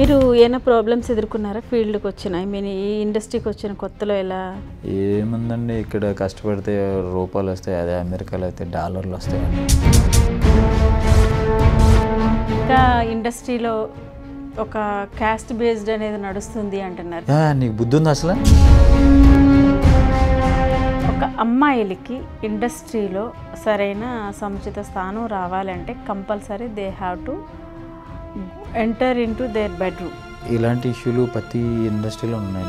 మీరు ఏమైనా ప్రాబ్లమ్స్ ఎదుర్కొన్నారా ఫీల్డ్కి వచ్చిన ఐ మీన్ ఈ ఇండస్ట్రీకి వచ్చిన కొత్తలో ఎలా ఏముందండి ఇక్కడ కష్టపడితే రూపాయలు వస్తాయి అదే అమెరికాలో అయితే డాలర్లు వస్తాయి ఇంకా ఇండస్ట్రీలో ఒక క్యాస్ట్ బేస్డ్ అనేది నడుస్తుంది అంటున్నారు ఆ, నీకు బుద్ధి ఉంది అసలు ఒక అమ్మాయిలకి ఇండస్ట్రీలో సరైన సముచిత స్థానం రావాలంటే compulsory they have to enter in to their bedroom ఇలాంటి ఇష్యూలు ప్రతి ఇండస్ట్రీలో ఉన్నాయి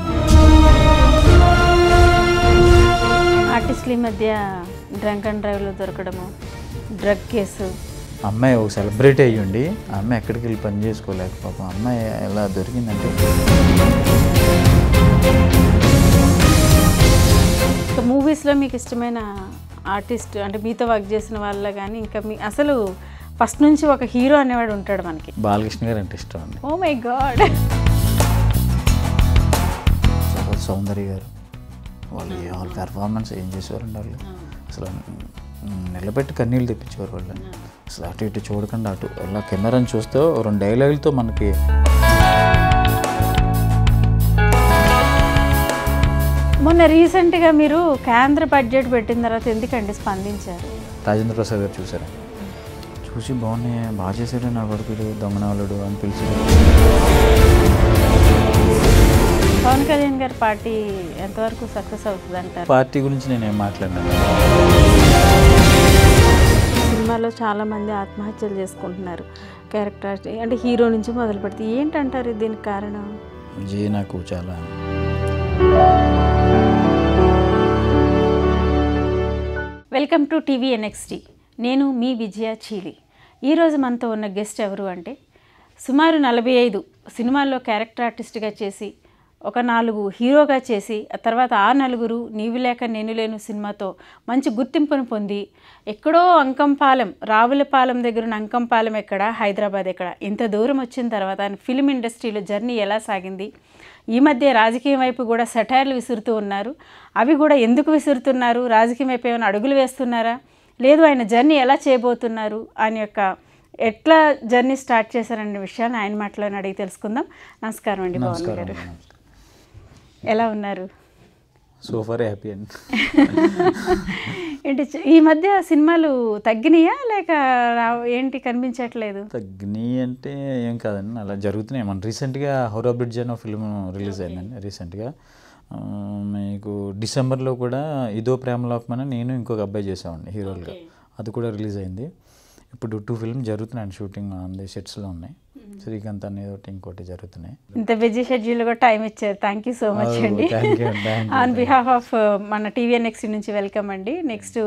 ఆర్టిస్టుల ఈ మధ్య డ్రంక్ అండ్ డ్రైవ్లో దొరకడము డ్రగ్ కేసు అమ్మాయి ఒక సెలబ్రిటీ అయ్యుండి ఆ అమ్మాయి ఎక్కడికి వెళ్ళి పని చేసుకోలేక పాపం అమ్మాయి ఎలా దొరికిందంటే ఇంకా మూవీస్లో మీకు ఇష్టమైన ఆర్టిస్ట్ అంటే మీతో వర్క్ చేసిన వాళ్ళ కానీ ఇంకా మీ అసలు ఫస్ట్ నుంచి ఒక హీరో అనేవాడు ఉంటాడు మనకి బాలకృష్ణ గారు అంటే ఇష్టం అండి ఓ మై గాడ్ తర్వాత సౌందర్య గారు వాళ్ళు వాళ్ళ పెర్ఫార్మెన్స్ ఏం చేసేవారండి వాళ్ళు అసలు ఉమ్, నిలబెట్టి కన్నీళ్ళు తెప్పించేవారు వాళ్ళు అసలు అటు ఇటు చూడకుండా అటు ఇలా కెమెరాని చూస్తే ఓ రెండు డైలాగులతో మనకి మొన్న రీసెంట్గా మీరు కేంద్ర బడ్జెట్ పెట్టిన తర్వాత ఎందుకండి స్పందించారు రాజేంద్ర ప్రసాద్ గారు చూసారా చూసి బాగున్నాయి బాగా చేశాడు నా కొడుకుడు దొంగనవాళ్ళుడు అని పిలిచి పవన్ కళ్యాణ్ గారి పార్టీ ఎంతవరకు సక్సెస్ అవుతుంది అంటారు పార్టీ గురించి నేను ఏం మాట్లాడినాను సినిమాలో చాలా మంది ఆత్మహత్యలు చేసుకుంటున్నారు క్యారెక్టర్ అంటే హీరో నుంచి మొదలు పెడితే ఏంటంటారు దీనికి కారణం విజయ్ నాకు చాలా వెల్కమ్ టు టీవీ ఎన్ఎక్స్టీ నేను మీ విజయ చీలి ఈరోజు మనతో ఉన్న గెస్ట్ ఎవరు అంటే సుమారు నలభై ఐదు సినిమాల్లో క్యారెక్టర్ ఆర్టిస్ట్గా చేసి ఒక నాలుగు హీరోగా చేసి ఆ తర్వాత ఆ నలుగురు నీవు లేక నేను లేను సినిమాతో మంచి గుర్తింపును పొంది ఎక్కడో అంకంపాలెం రావులపాలెం దగ్గర ఉన్న అంకంపాలెం ఎక్కడ హైదరాబాద్ ఎక్కడ ఇంత దూరం వచ్చిన తర్వాత ఆయన ఫిల్మ్ ఇండస్ట్రీలో జర్నీ ఎలా సాగింది ఈ మధ్య రాజకీయం వైపు కూడా సెటైర్లు విసురుతూ ఉన్నారు అవి కూడా ఎందుకు విసురుతున్నారు రాజకీయం వైపు ఏమైనా అడుగులు వేస్తున్నారా లేదు ఆయన జర్నీ ఎలా చేయబోతున్నారు ఆయన యొక్క ఎట్లా జర్నీ స్టార్ట్ చేశారనే విషయాన్ని ఆయన మాటలోనే అడిగి తెలుసుకుందాం నమస్కారం అండి పవన్ నమస్కారం గారు నమస్కారం ఎలా ఉన్నారు సో ఫర్ హ్యాపీ అండి ఏంటి చ- ఈ మధ్య సినిమాలు తగ్గినాయా లేక రా- ఏంటి కనిపించట్లేదు తగ్గినాయి అంటే ఏం కాదండి అలా జరుగుతున్నాయి మన రీసెంట్గా హౌరా బ్రిడ్జ్ అనే ఫిల్మ్ రిలీజ్ అయిందండి రీసెంట్గా ఆ, మీకు డిసెంబర్లో కూడా ఇదో ప్రేమలోకమని నేను ఇంకొక అబ్బాయి చేసామండి హీరోలుగా అది కూడా రిలీజ్ అయింది ఇప్పుడు టూ ఫిల్మ్ జరుగుతున్నాయండి షూటింగ్ అంది సెట్స్లో ఉన్నాయి శ్రీకాంత్ అనేది ఒకటి ఇంకోటి జరుగుతున్నాయి ఇంత బిజీ షెడ్యూల్ కూడా టైం ఇచ్చారు thank you so much Oh, అండి thank you, thank you, on behalf of మన టీవీ నెక్స్ట్ నుంచి వెల్కమ్ అండి నెక్స్ట్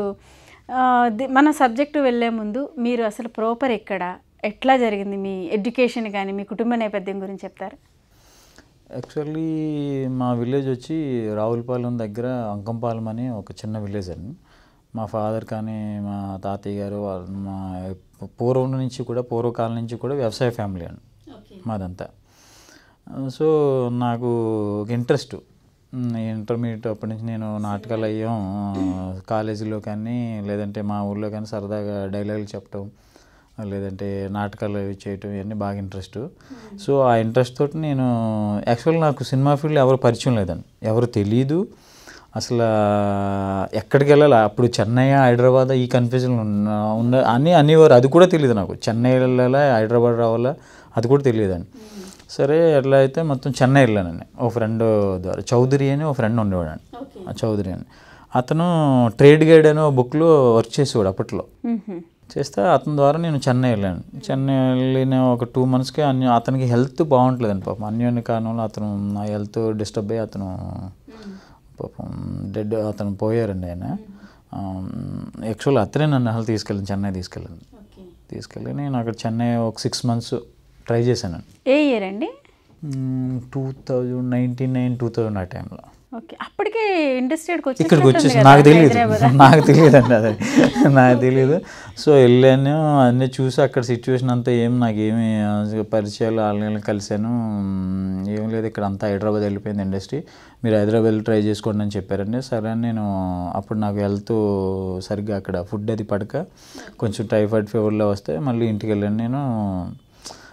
మన సబ్జెక్టు వెళ్ళే ముందు మీరు అసలు ప్రాపర్ ఎక్కడ ఎట్లా జరిగింది మీ ఎడ్యుకేషన్ కానీ మీ కుటుంబ నేపథ్యం గురించి చెప్తారా యాక్చువల్లీ మా విలేజ్ వచ్చి రావులపాలెం దగ్గర అంకంపాలెం అని ఒక చిన్న విలేజ్ అండి మా ఫాదర్ కానీ మా తాతయ్య గారు వాళ్ళ- మా పూర్వం నుంచి కూడా పూర్వకాలం నుంచి కూడా వ్యవసాయ ఫ్యామిలీ అండి మాదంతా సో నాకు ఒక ఇంట్రెస్ట్ ఇంటర్మీడియట్ అప్పటి నుంచి నేను నాటకాలు అయ్యాం కాలేజీలో కానీ లేదంటే మా ఊళ్ళో కానీ సరదాగా డైలాగులు చెప్పడం లేదంటే నాటకాలు అవి చేయటం ఇవన్నీ బాగా ఇంట్రెస్ట్ సో ఆ ఇంట్రెస్ట్ తోటి నేను యాక్చువల్ నాకు సినిమా ఫీల్డ్ ఎవరు పరిచయం లేదండి ఎవరు తెలీదు అసలు ఎక్కడికి వెళ్ళాలి అప్పుడు చెన్నై హైదరాబాద్ ఈ కన్ఫ్యూజన్ ఉన్న ఉన్న అని అనేవారు అది కూడా తెలియదు నాకు చెన్నై వెళ్ళాలా హైదరాబాద్ రావాలా అది కూడా తెలియదండి సరే ఎట్లా అయితే మొత్తం చెన్నై వెళ్ళానండి ఓ ఫ్రెండ్ ద్వారా చౌదరి అని ఒక ఫ్రెండ్ ఉండేవాడండి ఆ చౌదరి అని అతను ట్రేడ్ గైడ్ అని ఒక బుక్లో వర్క్ చేసేవాడు అప్పట్లో చేస్తే అతని ద్వారా నేను చెన్నై వెళ్ళాను చెన్నై వెళ్ళిన ఒక టూ మంత్స్కి అన్య అతనికి హెల్త్ బాగుంటలేదండి పాపం అన్యోన్య కారణంలో అతను నా హెల్త్ డిస్టర్బ్ అయ్యి అతను పాపం డెడ్ అతను పోయారండి ఆయన యాక్చువల్ అతనే నన్ను హెల్త్ తీసుకెళ్ళింది చెన్నై తీసుకెళ్ళింది తీసుకెళ్ళి నేను అక్కడ చెన్నై ఒక సిక్స్ మంత్స్ ట్రై చేశాను ఏ ఇయర్ అండి two thousand nineteen nine two thousand ఆ టైంలో ఓకే అప్పటికే ఇండస్ట్రీకి వచ్చి ఇక్కడికి వచ్చేసి నాకు తెలియదు నాకు తెలియదు అండి అది నాకు తెలియదు సో వెళ్ళాను అన్నీ చూసి అక్కడ సిచ్యువేషన్ అంతా ఏం నాకేమి ఆ, పరిచయాలు వాళ్ళని కలిశాను మ్, ఏం లేదు ఇక్కడ అంతా హైదరాబాద్ వెళ్ళిపోయింది ఇండస్ట్రీ మీరు హైదరాబాద్ ట్రై చేసుకోండి అని చెప్పారండి సరే అని నేను అప్పుడు నాకు హెల్త్ సరిగ్గా అక్కడ ఫుడ్ అది పడక కొంచెం టైఫాయిడ్ ఫీవర్లో వస్తే మళ్ళీ ఇంటికి వెళ్ళాను నేను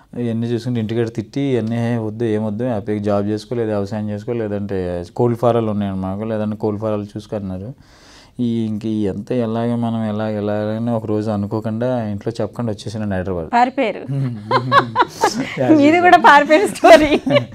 ఇవన్నీ చూసుకుంటే ఇంటికాడ తిట్టి ఇవన్నీ వద్దు ఏమొద్దు హ్యాపీగా జాబ్ చేసుకో లేదా వ్యవసాయం చేసుకో లేదంటే కోళ్ళ ఫారాలు ఉన్నాయి మాకు లేదంటే కోళ్ళ ఫారాలు చూసుకున్నారు ఈ ఇంక ఈ ఎంత ఎలాగ మనం ఎలా ఎలాగని ఒక రోజు అనుకోకుండా ఇంట్లో చెప్పకుండా వచ్చేసాను హైదరాబాద్ పారిపోయారు మీది కూడా పారిపోయిన స్టోరీ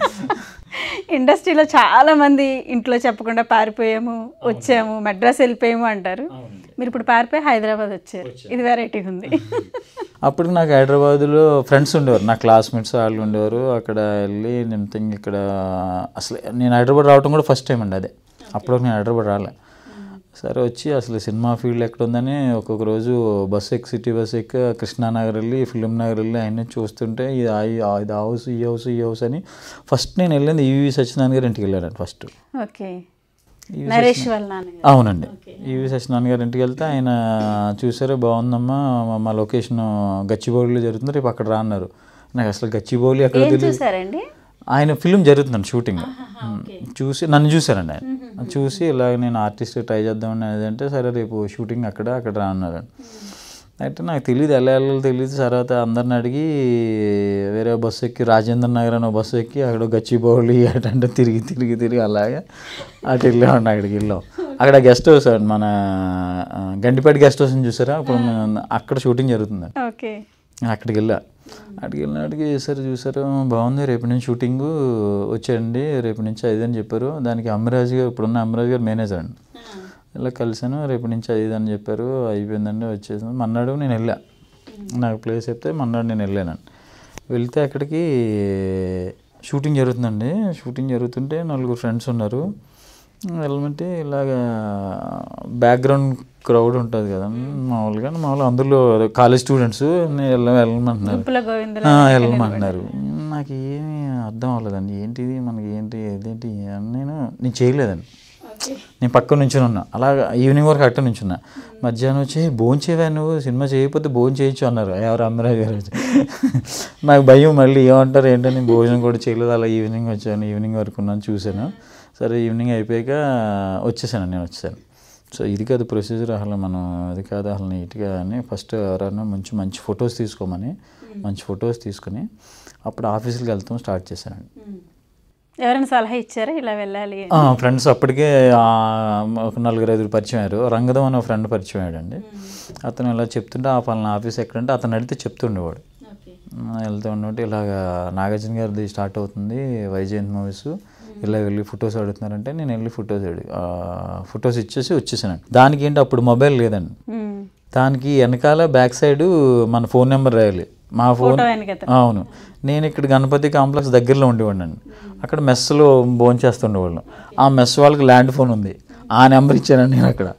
ఇండస్ట్రీలో చాలా మంది ఇంట్లో చెప్పకుండా పారిపోయాము వచ్చాము మద్రాస్ వెళ్ళిపోయాము అంటారు మీరు ఇప్పుడు పారిపోయి హైదరాబాద్ వచ్చారు ఇది వెరైటీ ఉంది అప్పుడు నాకు హైదరాబాద్లో ఫ్రెండ్స్ ఉండేవారు నా క్లాస్మేట్స్ వాళ్ళు ఉండేవారు అక్కడ వెళ్ళి నేను థింక్ ఇక్కడ అసలు నేను హైదరాబాద్ రావడం కూడా ఫస్ట్ టైం అండి అదే అప్పుడు నేను హైదరాబాద్ రాలే సరే వచ్చి అసలు సినిమా ఫీల్డ్ ఎక్కడ ఉందని ఒక్కొక్క రోజు బస్సు ఎక్కి సిటీ బస్సు ఎక్కి కృష్ణానగర్ వెళ్ళి ఫిలిం నగర్ వెళ్ళి ఆయన చూస్తుంటే ఇది ఆ- ఆ- ఇది హౌస్ ఈ హౌస్ ఈ హౌస్ అని ఫస్ట్ నేను వెళ్ళింది ఈవి సత్యనారాయణ గారి ఇంటికి వెళ్ళాను ఫస్ట్ ఓకే నరేష్ వాళ్ళ నాన్నగారు అవునండి ఈవి సత్యనారాయణ గారి ఇంటికి వెళ్తే ఆయన చూసారు బాగుందమ్మా మా- మా లొకేషన్ గచ్చిబౌలిలో జరుగుతుంది రేపు అక్కడ రా అన్నారు నాకు అసలు గచ్చిబౌలి అక్కడ ఏం తెలియదు చూసారండి ఆయన ఫిల్మ్ జరుగుతుందండి షూటింగ్ చూసి నన్ను చూశారండి ఆయన చూసి ఇలా నేను ఆర్టిస్ట్ ట్రై చేద్దామని అనేది అంటే సరే రేపు షూటింగ్ అక్కడ అక్కడ రా అన్నారు అయితే నాకు తెలియదు ఎలా వెళ్ళాలో తెలియదు తర్వాత అందరిని అడిగి వేరే బస్సు ఎక్కి రాజేంద్ర నగర్ అనే బస్సు ఎక్కి అక్కడ గచ్చిబౌలి అటంటే తిరిగి తిరిగి తిరిగి అలాగే అటు వెళ్ళామండి అక్కడికి వెళ్ళాం అక్కడ గెస్ట్ హౌస్ అండి మన ఆ, గండిపేట గెస్ట్ హౌస్ చూసారా ఇప్పుడు మన- అక్కడ షూటింగ్ జరుగుతుంది ఓకే అక్కడికి వెళ్ళా అక్కడికి వెళ్ళినాడికి సరే చూసారు బాగుంది రేపు నుంచి షూటింగ్ వచ్చేయండి రేపు నుంచి అది అని చెప్పారు దానికి అమ్మరాజు గారు ఇప్పుడున్న అమ్మరాజు గారు మేనేజర్ అండి ఇలా కలిసాను రేపు నుంచి అది ఇది అని చెప్పారు అయిపోయిందండి వచ్చేసాను మన్నాడు నేను వెళ్ళా నాకు ప్లేస్ చెప్తే మన్నాడు నేను వెళ్ళానండి వెళ్తే అక్కడికి షూటింగ్ జరుగుతుందండి షూటింగ్ జరుగుతుంటే నలుగురు ఫ్రెండ్స్ ఉన్నారు వెళ్ళమంటే ఇలాగా బ్యాక్గ్రౌండ్ క్రౌడ్ ఉంటుంది కదా మామూలుగా మామూలుగా అందులో కాలేజ్ స్టూడెంట్స్ వెళ్ళ వెళ్ళమంటున్నారు ఉప్పుల గోవిందరావు ఆ, వెళ్ళమంటున్నారు నాకు ఏమీ అర్థం అవ్వలేదండి ఏంటిది మనకి ఏంటి ఇదేంటి అని నేను నేను చేయలేదండి నేను పక్క నుంచి ఉన్నా అలాగా ఈవినింగ్ వరకు అట్ట నుంచి ఉన్నా మధ్యాహ్నం వచ్చి భోజనం చేయవా నువ్వు సినిమా చేయకపోతే భోజనం చేయొచ్చు అన్నారు ఎవరు అమ్మరాజు గారు వచ్చి. నాకు భయం మళ్ళీ ఏమంటారు ఏంటని భోజనం కూడా చేయలేదు అలా ఈవినింగ్ వచ్చాను ఈవినింగ్ వరకు ఉన్నాను చూశాను సరే ఈవినింగ్ అయిపోయాక వచ్చేసాను నేను వచ్చేసాను సో ఇది కాదు ప్రొసీజర్ అసలు మనం అది కాదు అసలు నీట్గా అని ఫస్ట్ ఎవరైనా మంచి మంచి ఫొటోస్ తీసుకోమని మంచి ఫొటోస్ తీసుకుని అప్పుడు ఆఫీస్కి వెళ్తాం స్టార్ట్ చేశానండి ఎవరైనా సలహా ఇచ్చారా ఇలా వెళ్ళాలి అని? ఫ్రెండ్స్ అప్పటికే ఆ, ఒక నలుగురు ఐదుగురు పరిచయం అయ్యారు రంగదం అనే ఫ్రెండ్ పరిచయం అయ్యాడండి అతను ఇలా చెప్తుంటే ఆ పలానా ఆఫీస్ ఎక్కడంటే అతను అడిగితే చెప్తుండేవాడు ఆ, వెళ్తూ ఉన్నట్టు ఇలాగ నాగార్జున గారిది స్టార్ట్ అవుతుంది వైజయంత్ మూవీస్ ఇలా వెళ్ళి ఫొటోస్ అడుగుతున్నారంటే నేను వెళ్ళి ఫొటోస్ అడిగి ఫొటోస్ ఇచ్చేసి వచ్చేసానండి దానికి ఏంటి అప్పుడు మొబైల్ లేదండి మ్మ్. దానికి వెనకాల బ్యాక్ సైడ్ మన ఫోన్ నెంబర్ రాయాలి మా ఫోన్ ఫోటో వెనకత అవును నేను ఇక్కడ గణపతి కాంప్లెక్స్ దగ్గరలో ఉండేవాడిని అక్కడ మెస్లో భోజనం చేస్తుండేవాళ్ళం ఆ మెస్ వాళ్ళకి ల్యాండ్ ఫోన్ ఉంది ఆ నెంబర్ ఇచ్చానండి నేను అక్కడ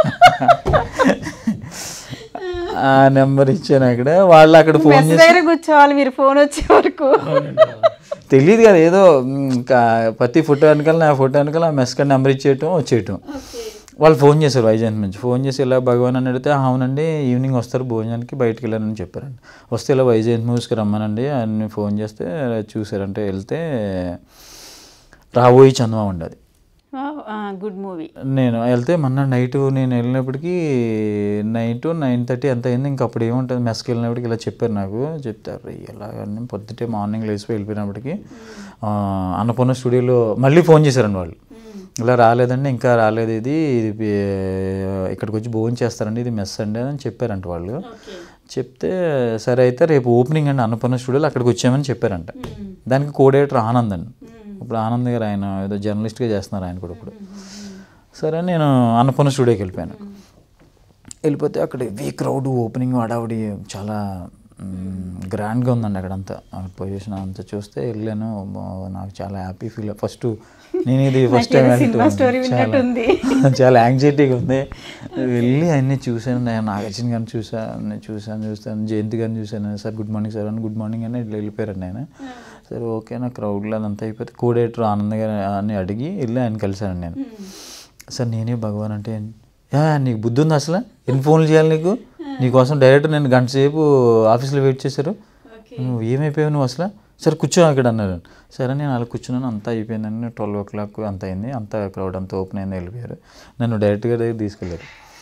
ఆ నెంబర్ ఇచ్చాను అక్కడ వాళ్ళు అక్కడ ఫోన్ మెస్ దగ్గర కూర్చోవాలి మీరు ఫోన్ వచ్చే వరకు తెలియదు కదా ఏదో మ్, ఇంకా ప్రతి ఫోటో వెనకాల నా ఫోటో వెనకాల ఆ మెస్ కార్డ్ నెంబర్ ఇచ్చేయటం వచ్చేయటం వాళ్ళు ఫోన్ చేశారు వైజాగ్ నుంచి ఫోన్ చేసి ఇలా భగవాన్ అని అడిగితే "ఆ, అవునండి ఈవినింగ్ వస్తారు భోజనానికి బయటికి వెళ్ళారని చెప్పారండి వస్తే ఇలా వైజాగ్ మూవీస్కి రమ్మనండి అని ఫోన్ చేస్తే చూసారంటే వెళ్తే రాబోయి చందమా ఉండదు గుడ్ మూవీ నేను వెళ్తే మొన్న నైట్ నేను వెళ్ళినప్పటికీ నైట్ నైన్ థర్టీ ఎంత అయింది ఇంక అప్పుడు ఏముంటుంది మెస్కి వెళ్ళినప్పటికి ఇలా చెప్పారు నాకు చెప్తారు ఇలాగని పొద్దుటే మార్నింగ్ లేచిపోయి వెళ్ళిపోయినప్పటికి ఆ, అన్నపూర్ణ స్టూడియోలో మళ్ళీ ఫోన్ చేశారండి వాళ్ళు ఇలా రాలేదండి ఇంకా రాలేదు ఇది ఇది పి- ఇక్కడికి వచ్చి భోజనం చేస్తారండి ఇది మెస్ అండి అని చెప్పారంట వాళ్ళు చెప్తే సరే అయితే రేపు ఓపెనింగ్ అండి అన్నపూర్ణ స్టూడియోలో అక్కడికి వచ్చామని చెప్పారంట దానికి కోడేటర్ ఆనంద్ అండి ఇప్పుడు ఆనంద్ గారు ఆయన ఏదో జర్నలిస్ట్గా చేస్తున్నారు ఆయన కూడా ఇప్పుడు సరే నేను అన్నపూర్ణ స్టూడియోకి వెళ్ళిపోయాను వెళ్ళిపోతే అక్కడ హెవీ క్రౌడ్ ఓపెనింగ్ హడావుడి చాలా గ్రాండ్గా ఉందండి అక్కడంతా అక్కడ పొజిషన్ అంతా చూస్తే వెళ్ళాను బా- నాకు చాలా హ్యాపీ ఫీల్ ఫస్ట్ నేను ఇది ఫస్ట్ టైం సినిమా స్టోరీ విన్నట్టుంది చాలా యాంగ్జైటీగా ఉంది వెళ్ళి అన్నీ చూశాను నేను నాగార్జున గారిని చూసాను చూశాను చూస్తాను జయంతి గారిని చూశాను సార్ గుడ్ మార్నింగ్ సార్ అని గుడ్ మార్నింగ్ అని ఇట్లా వెళ్ళిపోయారు నేను సరే ఓకే నా క్రౌడ్లో అదంతా అయిపోతే కోడేటర్ ఆనంద్ గారు అని అడిగి వెళ్ళి ఆయన కలిశాను నేను సార్ నేనే భగవాన్ అంటే "యా, నీకు బుద్ధి ఉంది అసలు ఎన్ని ఫోన్లు చేయాలి నీకు నీకోసం డైరెక్ట్ నేను గంట సేపు ఆఫీస్లో వెయిట్ చేశారు నువ్వు ఏమైపోయావు నువ్వు అసలు సరే కూర్చో అక్కడ అన్నారు సరే నేను అలా కూర్చున్నాను అంతా అయిపోయిందని ట్వెల్వ్ ఓ క్లాక్ అంత అయింది అంతా క్రౌడ్ అంతా ఓపెన్ అయింది వెళ్ళిపోయారు నన్ను డైరెక్ట్గా దగ్గర తీసుకెళ్ళారు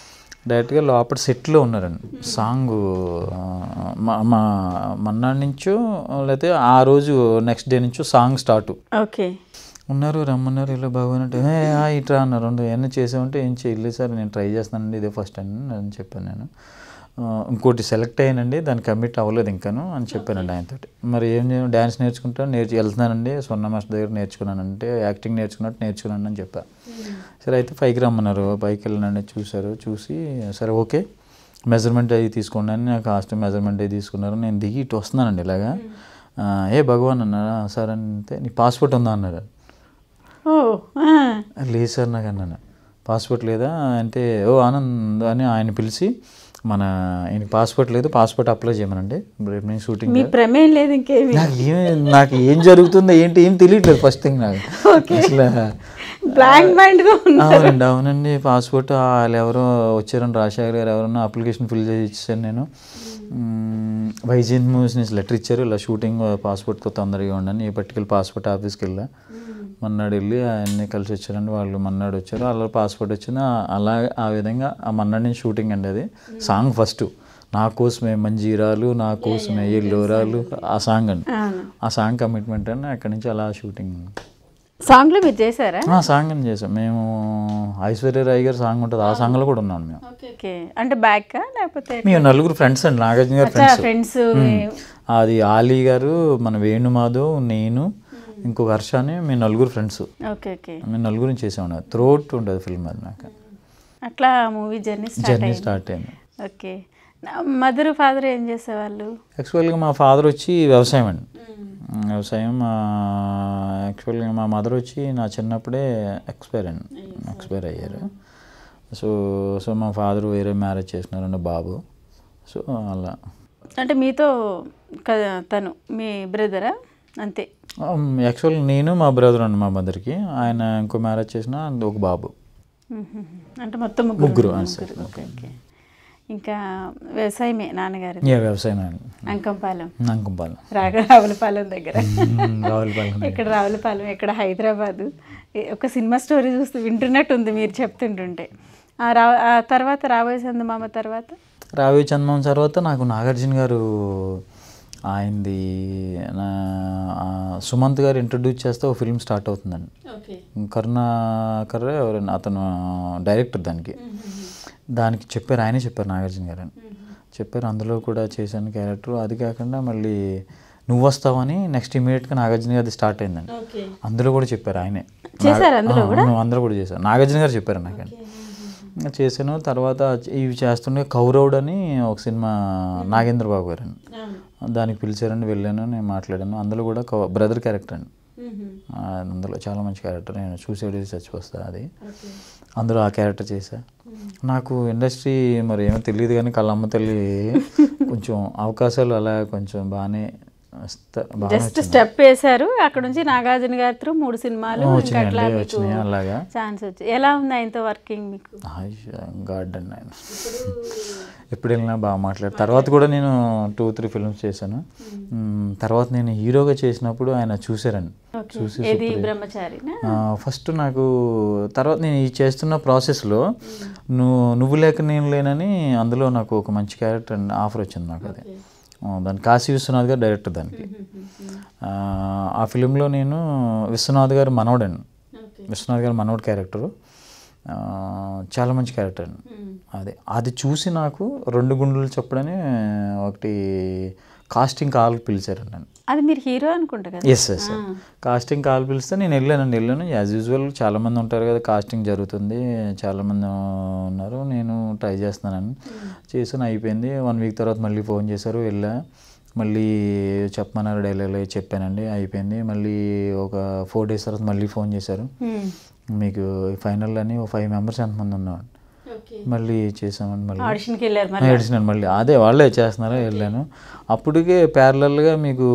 డైరెక్ట్గా లోపల సెట్లో ఉన్నారండి సాంగ్ ఆ, మా మా మన్నాడు నుంచో లేకపోతే ఆ రోజు నెక్స్ట్ డే నుంచో సాంగ్ స్టార్ట్ ఓకే ఉన్నారు రమ్మన్నారు ఇలా బాగుంది అంటే "ఏ, ఆ, ఇట్రా అన్నారు రెండు ఏమైనా చేసామంటే ఏం చేయలేదు సార్ నేను ట్రై చేస్తానండి ఇదే ఫస్ట్ అని అని చెప్పాను నేను ఆ, ఇంకోటి సెలెక్ట్ అయ్యానండి దానికి కమిట్ అవ్వలేదు ఇంకాను అని చెప్పానండి ఆయనతోటి మరి ఏం చేయను డ్యాన్స్ నేర్చుకుంటా నేర్చు వెళ్తున్నానండి స్వర్ణ మాస్టర్ దగ్గర నేర్చుకున్నానంటే యాక్టింగ్ నేర్చుకున్నట్టు నేర్చుకున్నాను అని చెప్పా సరే అయితే పైకి రమ్మన్నారు పైకి వెళ్ళినండి చూశారు చూసి సరే ఓకే మెజర్మెంట్ అవి తీసుకోండి అని నాకు కాస్ట్ మెజర్మెంట్ అవి తీసుకున్నారు నేను దిగి ఇటు వస్తున్నానండి ఇలాగా ఆ, ఏ భగవాన్ అన్నారా సార్ అంటే నీ పాస్పోర్ట్ ఉందా అన్నారు ఓ ఆ. లేదు సార్ నాకు అన్నాను పాస్పోర్ట్ లేదా అంటే ఓ ఆనంద్ అని ఆయన పిలిచి మన ఆయనకి పాస్పోర్ట్ లేదు పాస్పోర్ట్ అప్లై చేయమనండి రేపు నేను షూటింగ్ మీ ప్రమేయం లేదు ఇంకేమి నాకు ఏం నాకు ఏం జరుగుతుందో ఏంటి ఏం తెలియట్లేదు ఫస్ట్ థింగ్ నాకు అసలు బ్లాంక్ మైండ్గా ఉంది అవునండి అవునండి పాస్పోర్ట్ వాళ్ళు ఎవరో వచ్చారని రాజశేఖర్ గారు ఎవరన్నా అప్లికేషన్ ఫిల్ చేసి ఇచ్చాను నేను మ్మ్, వైజయంత్ మూవీస్ నుంచి లెటర్ ఇచ్చారు ఇలా షూటింగ్ పాస్పోర్ట్తో తొందరగా ఉండని ఏ పట్టుకెళ్ళి పాస్పోర్ట్ ఆఫీస్కి వెళ్ళా మన్నాడు వెళ్ళి ఆయన్ని కలిసి వచ్చారండి వాళ్ళు మన్నాడు వచ్చారు అలా పాస్పోర్ట్ వచ్చింది ఆ- అలా ఆ విధంగా ఆ మన్నాడు నుంచి షూటింగ్ అండి అది సాంగ్ ఫస్ట్ నా కోసమే మంజీరాలు నా కోసమే ఎల్లోరాలు ఆ సాంగ్ అండి అవును ఆ సాంగ్ కమిట్మెంట్ అండి అక్కడి నుంచి అలా షూటింగ్ సాంగ్లో మీరు చేశారా ఆ సాంగ్ అని చేసాం మేము ఐశ్వర్య రాయ్ గారి సాంగ్ ఉంటుంది ఆ సాంగ్లో కూడా ఉన్నాం మేము ఓకే అంటే బ్యాక్ లేకపోతే మేము నలుగురు ఫ్రెండ్స్ అండి నాగార్జున గారి ఫ్రెండ్స్ ఫ్రెండ్స్ అది ఆలీ గారు మన వేణుమాధవ్ నేను ఇంకొక హర్ష అని మేము నలుగురు ఫ్రెండ్స్ ఓకే ఓకే మేము నలుగురు చేసాం త్రోట్ ఉంటుంది ఫిల్మ్ అది నాకు అట్లా మూవీ జర్నీ స్టార్ట్ జర్నీ అయింది స్టార్ట్ అయింది ఓకే మదర్ ఫాదర్ ఏం చేసేవాళ్ళు యాక్చువల్గా మా ఫాదర్ వచ్చి వ్యవసాయం అండి వ్యవసాయం మా యాక్చువల్గా మా మదర్ వచ్చి నా చిన్నప్పుడే ఎక్స్పైర్ అండి ఎక్స్పైర్ అయ్యారు సో సో మా ఫాదర్ వేరే మ్యారేజ్ చేసినారండి బాబు సో అలా అంటే మీతో కదా తను మీ బ్రదరా అంతే యాక్చువల్ నేను మా బ్రదర్ అండి మా మదర్కి ఆయన ఇంకో మ్యారేజ్ చేసిన ఒక బాబు మ్మ్. అంటే మొత్తం ముగ్గురు ముగ్గురు ముగ్గురు. ఓకే ఓకే ఇంకా వ్యవసాయమే నాన్నగారు ఏ వ్యవసాయం అండి అంకంపాలెం నంకుంపాలెం రాగ రావులపాలెం దగ్గర రావులపాలెం ఇక్కడ రావులపాలెం ఇక్కడ హైదరాబాదు ఏ- ఒక సినిమా స్టోరీ చూస్తూ వింటున్నట్టుంది మీరు చెప్తుంటుంటే ఆ రా ఆ తర్వాత రాబోయే సందమామ తర్వాత రావి చందమం తర్వాత నాకు నాగార్జున గారు ఆయనది నా ఆ సుమంత్ గారు ఇంట్రడ్యూస్ చేస్తే ఒక ఫిల్మ్ స్టార్ట్ అవుతుందండి ఓకే కరుణాకర్ ఎవరైనా అతను డైరెక్టర్ దానికి దానికి చెప్పారు ఆయనే చెప్పారు నాగార్జున గారు అని చెప్పారు అందులో కూడా చేశాను క్యారెక్టర్ అది కాకుండా మళ్ళీ నువ్వు వస్తావని నెక్స్ట్ ఇమీడియట్గా నాగార్జున గారిది స్టార్ట్ అయిందండి ఓకే అందులో కూడా చెప్పారు ఆయనే చేశారా అందులో ఆ, అవును, అందరూ కూడా చేశారు నాగార్జున గారు చెప్పారు నాకు ఇంకా చేశాను తర్వాత ఇవి చేస్తుండే కౌరవుడు అని ఒక సినిమా నాగేంద్ర బాబు గారు అండి దానికి పిలిచారండి వెళ్ళాను నేను మాట్లాడాను అందులో కూడా బ్రదర్ క్యారెక్టర్ అండి ఆ, అందులో చాలా మంచి క్యారెక్టర్ నేను చూసేది చచ్చిపోస్తా అది అందులో ఆ క్యారెక్టర్ చేశా నాకు ఇండస్ట్రీ మరి ఏమో తెలియదు కానీ కళ్ళమ్మ తల్లి కొంచెం అవకాశాలు అలా కొంచెం బాగానే వస్తా- బాగా జస్ట్ స్టెప్ వేశారు అక్కడ నుంచి నాగార్జున గారి త్రూ మూడు సినిమాలు ఇంకా వచ్చినాయండి అట్లా మీకు వచ్చినాయి అలాగా ఛాన్స్ వచ్చి ఎలా ఉంది ఆయనతో వర్కింగ్ మీకు గాడ్ అండి ఆయన ఎప్పుడు వెళ్ళినా బాగా మాట్లాడు తర్వాత కూడా నేను టూ త్రీ ఫిల్మ్స్ చేశాను మ్, తర్వాత నేను హీరోగా చేసినప్పుడు ఆయన చూశారండి చూసి ఏది బ్రహ్మచారినా ఫస్ట్ నాకు తర్వాత నేను ఈ చేస్తున్న ప్రాసెస్లో నువ్వు నువ్వు లేక నేను లేనని అందులో నాకు ఒక మంచి క్యారెక్టర్ ఆఫర్ వచ్చింది నాకు అది ఆ, దాని కాశీ విశ్వనాథ్ గారు డైరెక్టర్ దానికి ఆ, ఆ ఫిలింలో నేను విశ్వనాథ్ గారు మనవడండి విశ్వనాథ్ గారు మనవడు క్యారెక్టరు ఆ, చాలా మంచి క్యారెక్టర్ అండి అది అది చూసి నాకు రెండు గుండెలు చెప్పడని ఒకటి కాస్టింగ్ కాల్ పిలిచారండి నన్ను అది మీరు హీరో అనుకుంటా కదా ఎస్ ఎస్ కాస్టింగ్ కాల్ పిలిస్తే నేను వెళ్ళానండి వెళ్ళాను యాజ్ యూజువల్ చాలామంది ఉంటారు కదా కాస్టింగ్ జరుగుతుంది చాలామంది ఉన్నారు నేను ట్రై చేస్తున్నానని చేసాను అయిపోయింది వన్ వీక్ తర్వాత మళ్ళీ ఫోన్ చేశారు వెళ్ళా మళ్ళీ చెప్పమన్నారు డైలాగ్ చెప్పానండి అయిపోయింది మళ్ళీ ఒక ఫోర్ డేస్ తర్వాత మళ్ళీ ఫోన్ చేశారు మ్మ్. మీకు ఫైనల్ అని ఒక ఫైవ్ మెంబర్స్ ఎంతమంది ఉన్నాం మళ్ళీ చేసామండి మళ్ళీ ఆడిషన్కి వెళ్ళారు మరి ఏడిచినాను మళ్ళీ అదే వాళ్ళే చేస్తున్నారా వెళ్ళాను అప్పటికే ప్యారలల్గా మీకు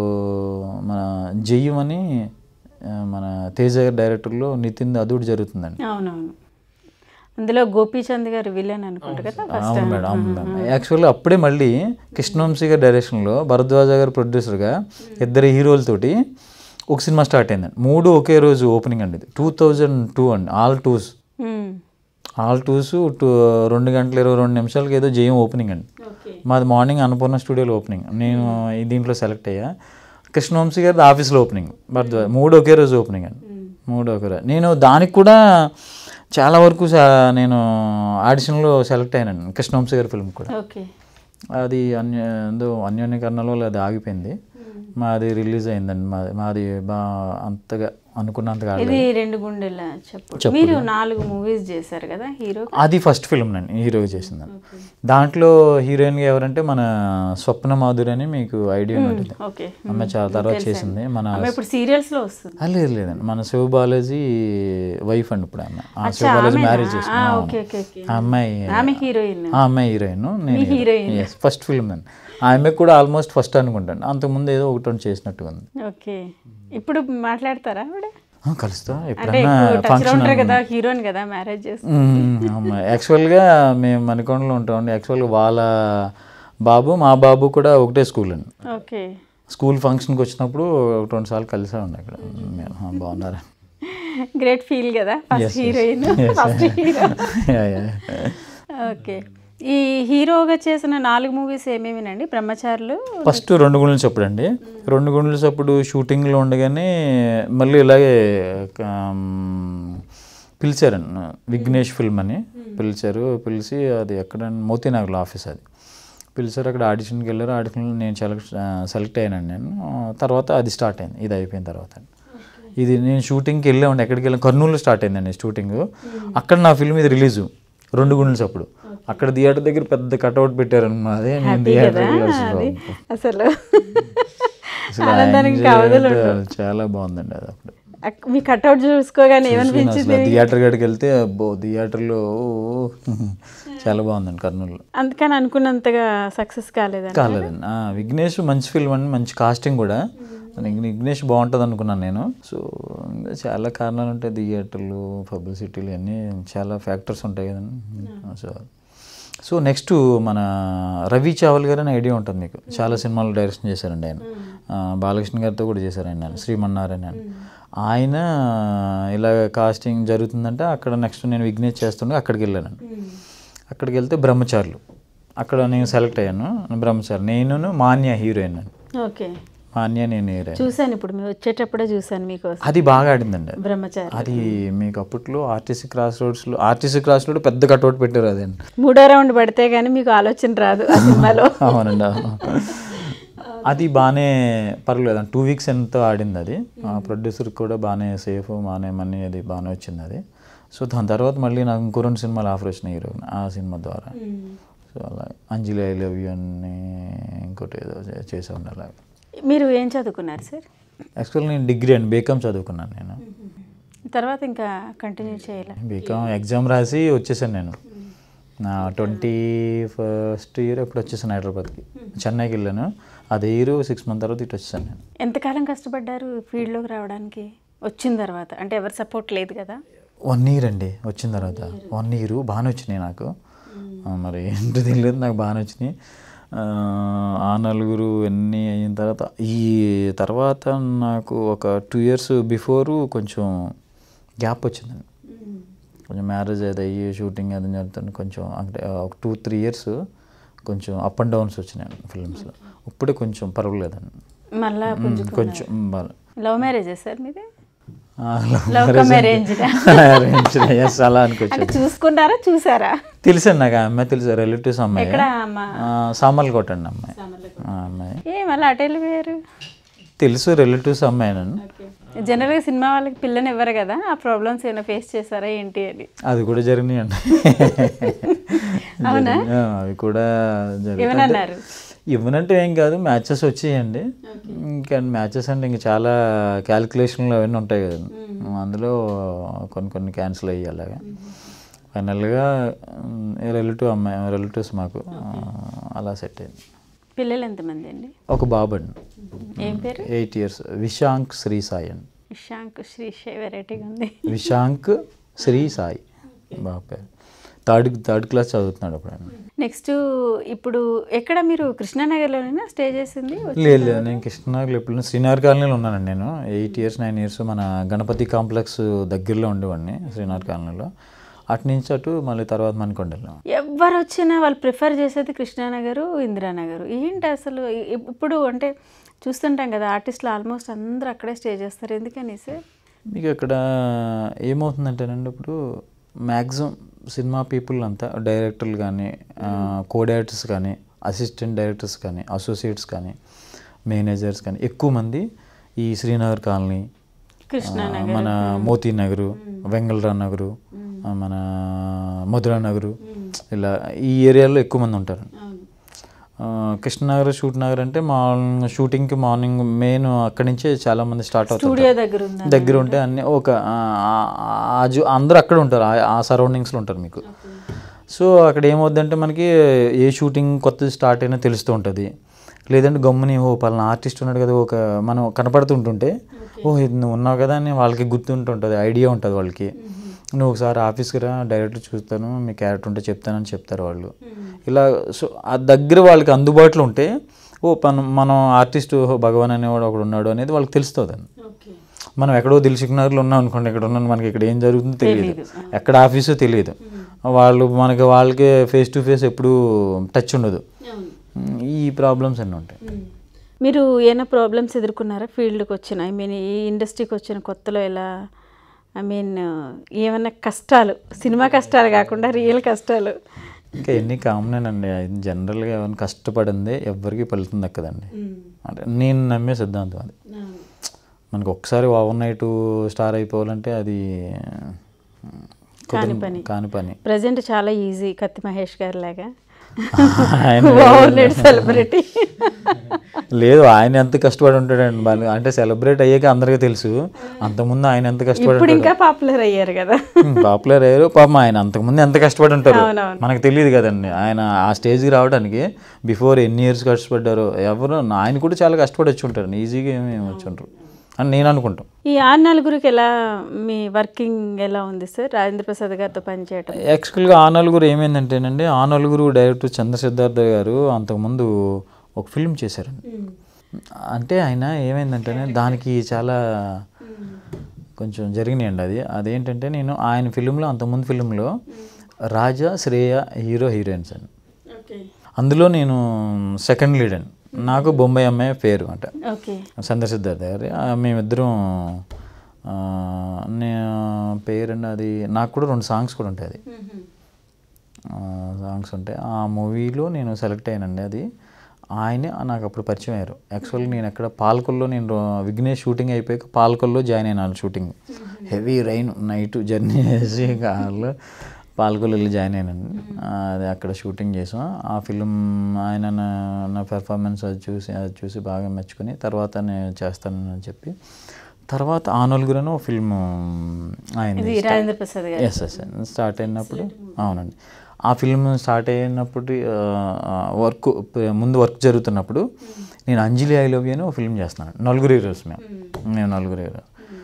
మన జయ్యం అని ఆ, మన తేజ గారి డైరెక్టర్లో నితిన్ అదూడు జరుగుతుందండి అవునవును అందులో గోపీచంద్ గారు విలన్ అనుకుంటా కదా ఫస్ట్ అవును మేడం అవును మేడం యాక్చువల్గా అప్పుడే మళ్ళీ కృష్ణవంశీ గారి డైరెక్షన్లో భరద్వాజ గారు ప్రొడ్యూసర్గా ఇద్దరు హీరోలతోటి ఒక సినిమా స్టార్ట్ అయిందండి మూడు ఒకే రోజు ఓపెనింగ్ అండి ఇది టూ థౌజండ్ టూ అండి ఆల్ టూస్ మ్మ్. ఆల్ టూస్ టూ రెండు గంటల ఇరవై రెండు నిమిషాలకి ఏదో జేఎం ఓపెనింగ్ అండి ఓకే మాది మార్నింగ్ అన్నపూర్ణ స్టూడియోలో ఓపెనింగ్ నేను ఈ దీంట్లో సెలెక్ట్ అయ్యా కృష్ణవంశీ గారిది ఆఫీస్లో ఓపెనింగ్ బట్ మూడు ఒకే రోజు ఓపెనింగ్ అండి మూడు ఒకే రోజు నేను దానికి కూడా చాలా వరకు సా- నేను ఆడిషన్లో సెలెక్ట్ అయినాను కృష్ణవంశీ గారి ఫిల్మ్ కూడా ఓకే అది అన్య ఏందో అన్యోన్యకరణలో అది ఆగిపోయింది మాది రిలీజ్ అయిందండి మాది మాది బా అంతగా అనుకున్నంతగా ఆడలేదు. ఇది రెండు గుండెల చెప్పు మీరు నాలుగు మూవీస్ చేశారు కదా హీరో అది ఫస్ట్ ఫిల్మ్ నండి హీరో చేసిందని దాంట్లో హీరోయిన్ ఎవరంటే మన స్వప్న మాధురి అని మీకు ఐడియా ఉంటుంది ఓకే ఆమె చాలా తర్వాత చేసింది మన ఆమె ఇప్పుడు సీరియల్స్ లో వస్తుంది ఆ, లేదు లేదండి మన శివ బాలాజీ వైఫ్ అండి ఇప్పుడు ఆమె ఆ శివ బాలాజీ మ్యారేజ్ చేసిన ఆ, అవును. ఓకే ఓకే ఓకే ఆ అమ్మాయి ఆమె హీరోయిన్ ఆ అమ్మాయి హీరోయిన్ నేను హీరోయిన్. ఫస్ట్ ఫిల్మ్ అండి ఆమె కూడా ఆల్మోస్ట్ ఫస్ట్ అనుకుంటాను అంతకుముందు ఏదో ఒకటి రెండు చేసినట్టుగా ఉంది ఓకే ఇప్పుడు మాట్లాడతారా ఆవిడ ఆ, కలుస్తా అంటే ఎప్పుడైనా ఎక్కువ టచ్ ఫంక్షన్ ఉంటారు కదా హీరోయిన్ కదా మ్యారేజ్ చేసి అమ్మా యాక్చువల్గా మేము మణికొండలో ఉంటామండి యాక్చువల్గా వాళ్ళ బాబు మా బాబు కూడా ఒకటే స్కూల్ అండి ఓకే స్కూల్ ఫంక్షన్కి వచ్చినప్పుడు ఒక రెండు సార్లు కలిసామండి అక్కడ మేము ఆ, బాగున్నారా గ్రేట్ ఫీల్ కదా first heroine first hero yeah, yeah. Okay ఈ హీరోగా చేసిన నాలుగు మూవీస్ ఏమేమినండి బ్రహ్మచారులు ఫస్ట్ రెండు గుండెలు చప్పుడు అండి రెండు గుండెలు చప్పుడు షూటింగ్లో ఉండగానే మళ్ళీ ఇలాగే ఆమ్, పిలిచారండి విఘ్నేష్ ఫిల్మ్ అని పిలిచారు పిలిచి అది ఎక్కడ మోతీనగర్లో ఆఫీస్ అది పిలిచారు అక్కడ ఆడిషన్కి వెళ్ళారు ఆడిషన్లో నేను సెలెక్ట్ సెలెక్ట్ అయ్యానండి నేను తర్వాత అది స్టార్ట్ అయింది ఇది అయిపోయిన తర్వాత ఇది నేను షూటింగ్కి వెళ్ళామండి ఎక్కడికి వెళ్ళాను కర్నూలులో స్టార్ట్ అయిందండి షూటింగ్ అక్కడ నా ఫిల్మ్ ఇది రిలీజు రెండు గుండెలు చప్పుడు అక్కడ థియేటర్ దగ్గర పెద్ద కట్అవుట్ పెట్టారన్నమాట అదే నేను థియేటర్ అది అసలు అసలు ఆనందానికి enjoy కావదులు అంటే చాలా బాగుందండి అది అప్పుడు అక్- మీ కట్అవుట్ చూసుకోగానే ఏమనిపించింది అసలు థియేటర్ గడికి వెళ్తే అబ్బో థియేటర్లో చాలా బాగుందండి కర్నూలులో అందుకని అనుకున్నంతగా సక్సెస్ కాలేదండి కాలేదండి ఆ, విఘ్నేష్ మంచి ఫిల్మ్ అండి మంచి కాస్టింగ్ కూడా నేను విఘ్నేష్ బాగుంటుంది అనుకున్నాను నేను సో ఇంకా చాలా కారణాలు ఉంటాయి థియేటర్లు పబ్లిసిటీలు అన్నీ చాలా ఫ్యాక్టర్స్ ఉంటాయి కదండి సో సో నెక్స్ట్ మన రవి చావల్ గారు అని ఐడియా ఉంటుంది మీకు చాలా సినిమాలు డైరెక్షన్ చేశారండి ఆయన ఆ, బాలకృష్ణ గారితో కూడా చేశారండి ఆయన శ్రీమన్నారాయణ అని ఆయన ఇలా కాస్టింగ్ జరుగుతుందంటే అక్కడ నెక్స్ట్ నేను విఘ్నేష్ చేస్తుండే అక్కడికి వెళ్ళానండి అక్కడికి వెళ్తే బ్రహ్మచారులు అక్కడ నేను సెలెక్ట్ అయ్యాను బ్రహ్మచారి నేను మాన్య హీరోయిన్ అండి ఓకే మాన్య నేను హీరోయిన్ చూశాను ఇప్పుడు మేము వచ్చేటప్పుడే చూశాను మీకోసం అది బాగా ఆడిందండి అది. బ్రహ్మచారి అది మీకు అప్పట్లో ఆర్టీసీ క్రాస్ రోడ్స్లో ఆర్టీసీ క్రాస్ రోడ్ పెద్ద కట్అవుట్ పెట్టారు అదండి మూడో రౌండ్ పడితే గానీ మీకు ఆలోచన రాదు ఆ సినిమాలో అవునండి అవును అది బాగానే పర్వాలేదు టూ వీక్స్ ఎంతో ఆడింది అది ఆ ప్రొడ్యూసర్కి కూడా బాగానే సేఫ్ బాగానే మనీ అది బాగానే వచ్చింది అది సో దాని తర్వాత మళ్ళీ నాకు ఇంకో రెండు సినిమాలు ఆఫర్ వచ్చినాయి హీరో ఆ సినిమా ద్వారా సో అలా అంజలి ఐ లవ్ యూ అని ఇంకోటి ఏదో చే- చేసా ఉండే అలా మీరు ఏం చదువుకున్నారు సార్ యాక్చువల్ నేను డిగ్రీ అండి బీకామ్ చదువుకున్నాను నేను తర్వాత ఇంకా కంటిన్యూ చేయాలి బీకామ్ ఎగ్జామ్ రాసి వచ్చేసాను నేను నా ట్వంటీ ఫస్ట్ ఇయర్ ఎప్పుడు వచ్చేసాను హైదరాబాద్కి చెన్నైకి వెళ్ళాను అదే ఇయర్ సిక్స్ మంత్ తర్వాత ఇటు వచ్చేసాను నేను ఎంతకాలం కష్టపడ్డారు ఫీల్డ్లోకి రావడానికి వచ్చిన తర్వాత అంటే ఎవరి సపోర్ట్ లేదు కదా వన్ ఇయర్ అండి వచ్చిన తర్వాత వన్ ఇయర్ బాగానే వచ్చినాయి నాకు ఆ, మరి ఏంటో తెలియదు నాకు బాగానే వచ్చినాయి ఆ, ఆ నలుగురు ఎన్ని అయిన తర్వాత ఈ తర్వాత నాకు ఒక టూ ఇయర్స్ బిఫోరు కొంచెం గ్యాప్ వచ్చిందండి కొంచెం మ్యారేజ్ అది అయ్యి షూటింగ్ అది జరుగుతుంది కొంచెం అంటే ఒక టూ త్రీ ఇయర్స్ కొంచెం అప్ అండ్ డౌన్స్ వచ్చినాయి ఫిల్మ్స్లో ఇప్పుడే కొంచెం పర్వాలేదండి మళ్ళా మ్మ్, కొంచెం బాగా లవ్ మ్యారేజ్ సార్ మీది ఆ, love లవ్ marriage కమ్ అంటే- అరేంజ్ arranged, yes, అలా అనుకోవచ్చు అంటే చూసుకున్నారా చూసారా తెలుసండి నాకు ఆ అమ్మాయి తెలుసు రిలేటివ్స్ అమ్మాయి ఎక్కడ అమ్మ సామాన్లు కొట్టండి అమ్మాయి ఆ అమ్మాయి ఏ మళ్ళీ అటు వెళ్ళిపోయారు తెలుసు రిలేటివ్స్ అమ్మాయి నన్ను జనరల్గా సినిమా వాళ్ళకి పిల్లని ఇవ్వరు కదా ఆ ప్రాబ్లమ్స్ ఏమైనా ఫేస్ చేశారా ఏంటి అని అది కూడా జరిగినాయి అండి అవునా? జరిగినాయి. ఆ, అవి కూడా జరిగాయి. ఏమన్నారు ఇవ్వనంటే ఏం కాదు మ్యాచెస్ వచ్చేయండి ఇంకా మ్యాచెస్ అంటే ఇంకా చాలా క్యాలిక్యులేషన్లు అవన్నీ ఉంటాయి కదా అందులో కొన్ని కొన్ని క్యాన్సిల్ అయ్యి అలాగా ఫైనల్గా రిలేటివ్ అమ్మాయి రిలేటివ్స్ మాకు ఆ, అలా సెట్ అయింది పిల్లలు ఎంతమంది అండి ఒక బాబు అండి ఏం పేరు ఎయిట్ ఇయర్స్ విశాంక్ శ్రీ సాయి అండి ఇషాంక్ శ్రీషే వెరైటీగా ఉంది విశాంక్ శ్రీ సాయి బాబు పేరు థర్డ్ థర్డ్ క్లాస్ చదువుతున్నాడు అప్పుడు ఆయన నెక్స్ట్ ఇప్పుడు ఎక్కడ మీరు కృష్ణానగర్లోనేనా స్టే చేసింది లేదు లేదు నేను కృష్ణనగర్లో ఎప్పుడు శ్రీనగర్ కాలనీలో ఉన్నానండి నేను ఎయిట్ ఇయర్స్ నైన్ ఇయర్స్ మన గణపతి కాంప్లెక్స్ దగ్గరలో ఉండేవాడిని శ్రీనగర్ కాలనీలో అటు నుంచి అటు మళ్ళీ తర్వాత మనకొండ వెళ్ళాం ఎవరు వచ్చినా వాళ్ళు ప్రిఫర్ చేసేది కృష్ణానగరు ఇందిరానగరు ఏంటి అసలు ఇ- ఇప్పుడు అంటే చూస్తుంటాం కదా ఆర్టిస్టులు ఆల్మోస్ట్ అందరూ అక్కడే స్టే చేస్తారు ఎందుకని సార్ మీకు అక్కడ ఏమవుతుందంటేనండి ఇప్పుడు మ్యాక్సిమం సినిమా పీపుల్ అంతా డైరెక్టర్లు కానీ కో డైరెక్టర్స్ కానీ అసిస్టెంట్ డైరెక్టర్స్ కానీ అసోసియేట్స్ కానీ మేనేజర్స్ కానీ ఎక్కువ మంది ఈ శ్రీనగర్ కాలనీ కృష్ణ ఆ, మన మోతీ నగరు వెంగళరావు నగరు ఆ, మన మధురా నగరు ఇలా ఈ ఏరియాలో ఎక్కువ మంది ఉంటారు ఆ, కృష్ణనగర్ షూట్ నగర్ అంటే మా షూటింగ్కి మార్నింగ్ మెయిన్ అక్కడి నుంచే చాలా మంది స్టార్ట్ అవుతారు స్టూడియో దగ్గర ఉందా దగ్గర ఉంటే అన్ని ఒక ఆ, ఆ- ఆ జు- అందరూ అక్కడ ఉంటారు ఆ- ఆ సరౌండింగ్స్లో ఉంటారు మీకు సో అక్కడ ఏమవుద్దంటే మనకి ఏ షూటింగ్ కొత్తది స్టార్ట్ అయినా తెలుస్తూ ఉంటుంది లేదంటే గమ్ముని ఓ పలానా ఆర్టిస్ట్ ఉన్నాడు కదా ఒక మనం కనపడుతుంటుంటే ఓ ఇది నువ్వు ఉన్నావు కదా అని వాళ్ళకి గుర్తుంటుంటుంది ఐడియా ఉంటుంది వాళ్ళకి నువ్వు ఒకసారి ఆఫీస్కి రా డైరెక్ట్ చూస్తాను మీ క్యారెక్టర్ ఉంటే చెప్తానని చెప్తారు వాళ్ళు ఇలా సో ఆ దగ్గర వాళ్ళకి అందుబాటులో ఉంటే ఓ మనం మనం ఆర్టిస్ట్ భగవాన్ అనేవాడు ఒకడు ఉన్నాడు అనేది వాళ్ళకి తెలుస్తుంది మనం ఎక్కడో దిల్సుకున్నర్లు ఉన్నాం అనుకోండి ఇక్కడ ఉన్నాను మనకి ఇక్కడ ఏం జరుగుతుందో తెలియదు ఎక్కడ ఆఫీసో తెలియదు వాళ్ళు మనకి వాళ్ళకి ఫేస్ టు ఫేస్ ఎప్పుడు టచ్ ఉండదు ఈ ప్రాబ్లమ్స్ అన్నీ ఉంటాయి మీరు ఏమైనా ప్రాబ్లమ్స్ ఎదుర్కొన్నారా ఫీల్డ్కి వచ్చిన ఐ మీన్ ఈ ఇండస్ట్రీకి వచ్చిన కొత్తలో ఎలా ఐ మీన్ ఏమైనా కష్టాలు సినిమా కష్టాలు కాకుండా రియల్ కష్టాలు ఇంకా ఎన్ని కామన్ అండి జనరల్గా ఎవరైనా కష్టపడిందే ఎవరికి ఫలితం దక్కదండి అంటే నేను నమ్మే సిద్ధాంతం అది మనకు ఒకసారి ఓవర్ నైట్ స్టార్ అయిపోవాలంటే అది కాని కుదరని- పని. కాని పని ప్రజెంట్ చాలా ఈజీ కత్తి మహేష్ గారి లాగా ఆయన బాగున్నాడు సెలబ్రిటీ లేదు ఆయన ఎంత కష్టపడి ఉంటాడండి మన అంటే సెలబ్రేట్ అయ్యాక అందరికీ తెలుసు అంతకుముందు ఆయన ఎంత కష్టపడి ఇప్పుడు ఇంకా పాపులర్ అయ్యారు కదా పాపులర్ అయ్యారు పాపం ఆయన అంతకుముందు ఎంత కష్టపడి ఉంటారు అవునవును. మనకు తెలియదు కదండి ఆయన ఆ స్టేజ్కి రావడానికి బిఫోర్ ఎన్ని ఇయర్స్ కష్టపడ్డారో ఎవరు ఆయన కూడా చాలా కష్టపడి వచ్చి ఉంటారు ఈజీగా ఏమి వచ్చి ఉంటారు అని నేను అనుకుంటాం ఈ ఆరు నలుగురికి ఎలా మీ వర్కింగ్ ఎలా ఉంది సార్ రాజేంద్ర ప్రసాద్ గారితో పనిచేయటం యాక్చువల్గా ఆ నలుగురు ఏమైందంటేనండి ఆ నలుగురు డైరెక్టర్ చంద్ర సిద్ధార్థ గారు అంతకుముందు ఒక ఫిల్మ్ చేశారండి అంటే ఆయన ఏమైందంటేనే దానికి చాలా కొంచెం జరిగినాయండి అది అదేంటంటే నేను ఆయన ఫిలింలో అంతకుముందు ఫిలింలో రాజా శ్రేయ హీరో హీరోయిన్స్ అండి అందులో నేను సెకండ్ లీడ్ అండి నాకు బొంబాయి అమ్మాయి పేరు అంట ఓకే చంద్ర సిద్ధార్థ గారి ఆ, మేమిద్దరం ఆ, నే పేరండి అది నాకు కూడా రెండు సాంగ్స్ కూడా ఉంటాయి అది సాంగ్స్ ఉంటాయి ఆ మూవీలో నేను సెలెక్ట్ అయ్యానండి అది ఆయనే నాకు అప్పుడు పరిచయం అయ్యారు యాక్చువల్గా నేను ఎక్కడ పాల్కొల్లో నేను రో- విఘ్నేష్ షూటింగ్ అయిపోయాక పాల్కొల్లో జాయిన్ అయినాను shooting heavy rain night journey చేసి కార్లో పాల్కొల్లో వెళ్ళి జాయిన్ అయినాను ఆ, అది అక్కడ షూటింగ్ చేసాం ఆ ఫిలిం ఆయన నా- నా పెర్ఫార్మెన్స్ అది చూసి అది చూసి బాగా మెచ్చుకొని తర్వాత నేను చేస్తానని చెప్పి తర్వాత ఆ నలుగురను ఫిల్మ్ ఆయన ఇది రాజేంద్ర ప్రసాద్ గారు ఎస్ ఎస్ స్టార్ట్ అయినప్పుడు అవునండి ఆ ఫిల్మ్ స్టార్ట్ అయినప్పుడు వర్క్ ముందు వర్క్ జరుగుతున్నప్పుడు నేను అంజలి ఐ లవ్ యూ అని ఒక ఫిల్మ్ చేస్తున్నాను నలుగురు హీరోస్ మేము నేను నలుగురు హీరో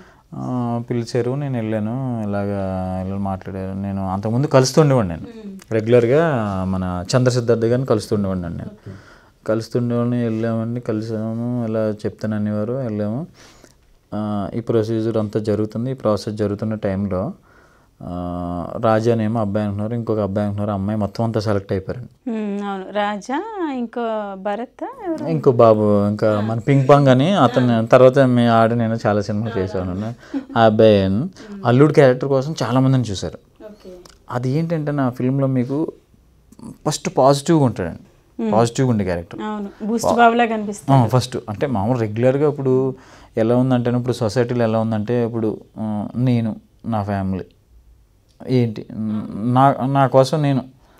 పిలిచారు నేను వెళ్ళాను ఇలాగా ఇలా మాట్లాడారు నేను అంతకుముందు కలుస్తుండేవాడిని నేను రెగ్యులర్గా మన చంద్ర సిద్ధార్థ గారిని కలుస్తుండేవాడిని నేను కలుస్తుండేవాడిని వెళ్ళామండి కలిసాము ఇలా చెప్తాను అనేవారు వెళ్ళాము ఆ, ఈ ప్రొసీజర్ అంతా జరుగుతుంది ఈ ప్రాసెస్ జరుగుతున్న టైంలో ఆ, రాజా అనేమో అబ్బాయి అంటున్నారు ఇంకొక అబ్బాయి అంటున్నారు అమ్మాయి మొత్తం అంతా సెలెక్ట్ అయిపోయారండి మ్మ్, అవును రాజా ఇంకో భరత్ ఎవరు ఇంకో బాబు ఇంకా మన పింగ్ పాంగ్ అని అతను తర్వాత మీ ఆడ నేను చాలా సినిమాలు చేశాను ఆ అబ్బాయి అల్లుడు క్యారెక్టర్ కోసం చాలా మందిని చూశారు అది ఏంటంటే నా ఫిల్మ్లో మీకు ఫస్ట్ పాజిటివ్గా ఉంటాడండి పాజిటివ్గా ఉండే క్యారెక్టర్ అవును బూస్ట్ బాబులా కనిపిస్తుంది ఫస్ట్ అంటే మామూలు రెగ్యులర్గా ఇప్పుడు ఎలా ఉందంటే ఇప్పుడు సొసైటీలో ఎలా ఉందంటే ఇప్పుడు ఆ, నేను నా ఫ్యామిలీ ఏంటి నా నా కోసం నేను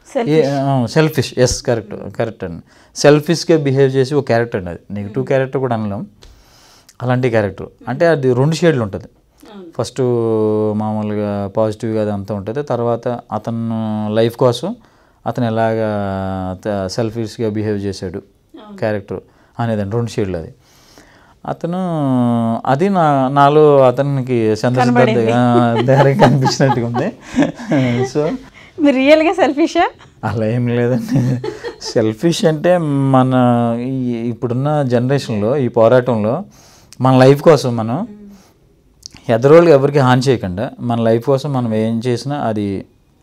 సెల్ఫిష్ ఎస్ కరెక్ట్ కరెక్ట్ అండి సెల్ఫిష్గా బిహేవ్ చేసి ఒక క్యారెక్టర్ అండి అది నెగిటివ్ క్యారెక్టర్ కూడా అనలేం అలాంటి క్యారెక్టర్ అంటే అది రెండు షేడ్లు ఉంటుంది ఫస్ట్ మామూలుగా పాజిటివ్గా అది అంతా ఉంటుంది తర్వాత అతను లైఫ్ కోసం అతను ఎలాగా సెల్ఫిష్గా బిహేవ్ చేశాడు క్యారెక్టర్ అనేదండి రెండు షేడ్లు అది అతను అది నా నాలో అతనికి చంద్రసిద్ధార్థ దగ్గర కనిపించినట్టుగా ఉంది సో మీరు రియల్గా సెల్ఫిషా అలా ఏం లేదండి సెల్ఫిష్ అంటే మన ఈ ఇప్పుడున్న జనరేషన్లో ఈ పోరాటంలో మన లైఫ్ కోసం మనం ఎదరోళ్ళకి ఎవరికి హాని చేయకుండా మన లైఫ్ కోసం మనం ఏం చేసినా అది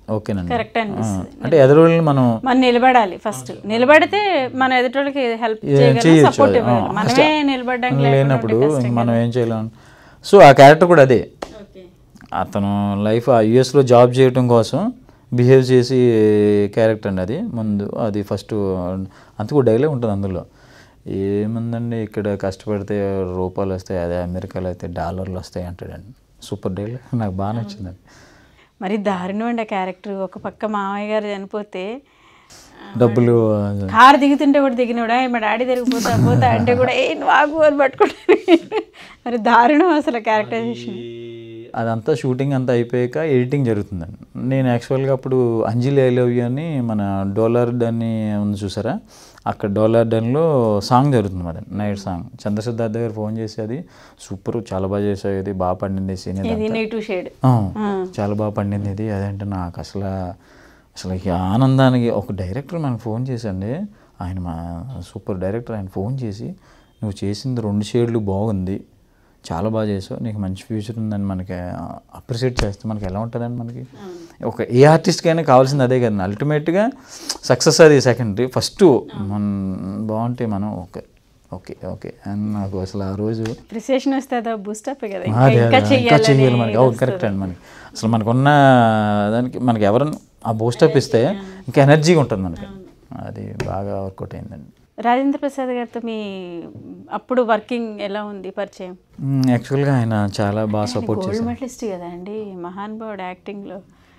ఓకేనండి కరెక్ట్ అనిపిస్తుంది ఆ, అంటే ఎదురుని మనం మనం నిలబడాలి ఫస్ట్ నిలబడితే మన ఎదుటోళ్ళకి హెల్ప్ ఏ- చేయగలం చేయొచ్చు సపోర్ట్ అది. ఇవ్వగలం ఆ, మనమే నిలబడడానికి లేనప్పుడు ఇంక మనం ఏం చేయలేం సో ఆ క్యారెక్టర్ కూడా అదే అతను లైఫ్ ఆ యుఎస్లో జాబ్ చేయటం కోసం బిహేవ్ చేసి క్యారెక్టర్ అండి అది ముందు అది ఫస్ట్ అంతకు డైలాగ్ ఉంటుంది అందులో ఏముందండి ఇక్కడ కష్టపడితే రూపాయలు వస్తాయి అదే అమెరికాలో అయితే డాలర్లు వస్తాయి అంటాడండి సూపర్ డైలాగ్ నాకు బాగా నచ్చిందండి మరి దారుణం అండి ఆ క్యారెక్టర్ ఒక పక్క మామయ్య గారు చనిపోతే డబ్బులు కారు దిగుతుంటే కూడా దిగినోడా మా డాడీ తిరిగిపోతా పోతా అంటే కూడా ఏ నువ్వు ఆగు అని పట్టుకుంటాను మరి దారుణం అసలు క్యారెక్టరైజేషన్ అదంతా షూటింగ్ అంతా అయిపోయాక ఎడిటింగ్ జరుగుతుందండి నేను యాక్చువల్గా అప్పుడు అంజలి ఐ లవ్ యూ అని మన డోలార్ డన్ ఉంది చూసారా అక్కడ డోలార్ డన్లో సాంగ్ జరుగుతుంది మరి నైట్ సాంగ్ చంద్రసిద్ధార్థ గారు ఫోన్ చేసి అది సూపర్ చాలా బాగా చేసావు ఇది బాగా పండింది సీన్ ఇది నెగిటివ్ షేడ్ చాలా బాగా పండింది ఇది అదంటే నాకు అసలు అసలు ఈ ఆనందానికి ఒక డైరెక్టర్ మనకు ఫోన్ చేసండి ఆయన మా సూపర్ డైరెక్టర్ ఆయన ఫోన్ చేసి నువ్వు చేసింది రెండు షేడ్లు బాగుంది చాలా బాగా చేసావు నీకు మంచి ఫ్యూచర్ ఉందని మనకి అప్రిషియేట్ చేస్తే మనకి ఎలా ఉంటుందండి మనకి ఒక ఏ ఆర్టిస్ట్కైనా కావాల్సింది అదే కదండి అల్టిమేట్గా సక్సెస్ అది సెకండరీ ఫస్ట్ మన బాగుంటే మనం ఓకే ఓకే ఓకే అని నాకు అసలు ఆ రోజు ప్రిసియేషన్ వస్తే అదో బూస్టప్ కదా ఇంకా- అదే, ఇంకా అదే, ఇంకా చెయ్యాలి చెయ్యాలని మనకి అవును కరెక్ట్ అండి మనకి అసలు మనకున్న దానికి మనకి ఎవరైనా ఆ బూస్టప్ ఇస్తే ఇంకా ఎనర్జీగా ఉంటుంది మనకి అది బాగా వర్కౌట్ అయిందండి రాజేంద్ర ప్రసాద్ గారితో మీ అప్పుడు వర్కింగ్ ఎలా ఉంది పరిచయం మ్మ్, యాక్చువల్గా ఆయన చాలా బాగా సపోర్ట్ గోల్డ్ చేశారు మెడలిస్ట్ కదా అండి మహానుభావుడు యాక్టింగ్లో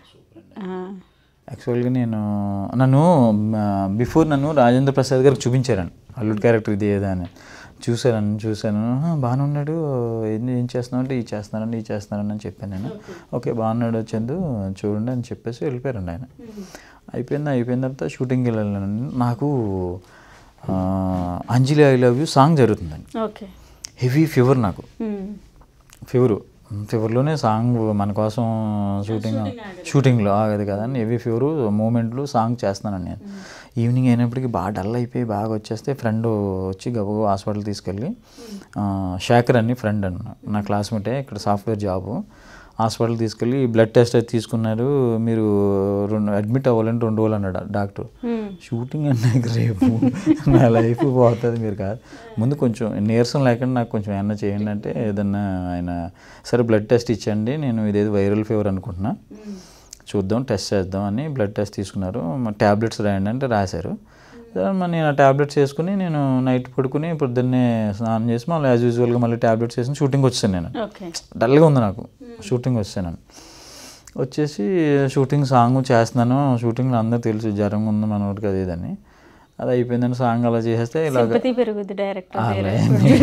యాక్చువల్గా నేను నన్ను బిఫోర్ నన్ను రాజేంద్ర ప్రసాద్ గారికి చూపించారండి అల్లుడు క్యారెక్టర్ ఇది ఏదా అని చూశాను చూశాను "ఆహా, బాగానే ఉన్నాడు ఏం ఏం చేస్తున్నావు అంటే ఇది చేస్తున్నానండి ఇది చేస్తున్నాను అని చెప్పాను నేను ఓకే బాగున్నాడు చందు చూడండి అని చెప్పేసి వెళ్ళిపోయారండి ఆయన అయిపోయింది అయిపోయిన తర్వాత షూటింగ్కి వెళ్ళాను నాకు ఆ, Anjali I love you song జరుగుతుందండి ఓకే హెవీ ఫీవర్ నాకు ఫీవరు ఫీవర్లోనే సాంగ్ మన కోసం షూటింగ్ షూటింగ్లో ఆగదు కదా అని హెవీ ఫీవరు మూమెంట్లు సాంగ్ చేస్తున్నాను నేను ఈవినింగ్ అయినప్పటికీ బాగా డల్ అయిపోయి బాగా వచ్చేస్తే ఫ్రెండ్ వచ్చి గబగబా హాస్పిటల్ తీసుకెళ్ళి ఆ, శేఖర్ అని ఫ్రెండ్ అన్న నా క్లాస్మేటే ఇక్కడ సాఫ్ట్వేర్ జాబు హాస్పిటల్ తీసుకెళ్ళి బ్లడ్ టెస్ట్ అయితే తీసుకున్నారు మీరు రెండు అడ్మిట్ అవ్వాలని రెండు రోజులు అన్నాడు డాక్టర్ షూటింగ్ అన్నాక రేపు నా లైఫ్ పోతుంది మీరు కాదు ముందు కొంచెం నీరసం లేకుండా నాకు కొంచెం ఏమన్నా చేయండి అంటే ఏదన్నా ఆయన సరే బ్లడ్ టెస్ట్ ఇచ్చండి నేను ఇదేదో వైరల్ ఫీవర్ అనుకుంటున్నా చూద్దాం టెస్ట్ చేద్దాం అని బ్లడ్ టెస్ట్ తీసుకున్నారు ట్యాబ్లెట్స్ రాయండి అంటే రాశారు సరే మరి నేను ఆ ట్యాబ్లెట్స్ వేసుకుని నేను నైట్ పడుకుని పొద్దున్నే స్నానం చేసి మళ్ళీ యాజ్ యూజువల్గా మళ్ళీ ట్యాబ్లెట్స్ వేసుకుని షూటింగ్ వచ్చాను నేను ఓకే డల్గా ఉంది నాకు షూటింగ్ వచ్చాను వచ్చేసి షూటింగ్ సాంగ్ చేస్తున్నాను షూటింగ్లో అందరూ తెలుసు జ్వరం ఉంది మనోడికి అది ఇదని అది అయిపోయిందని సాంగ్ అలా చేసేస్తే ఇలాగ సింపతి పెరుగుద్ది డైరెక్టర్ అలే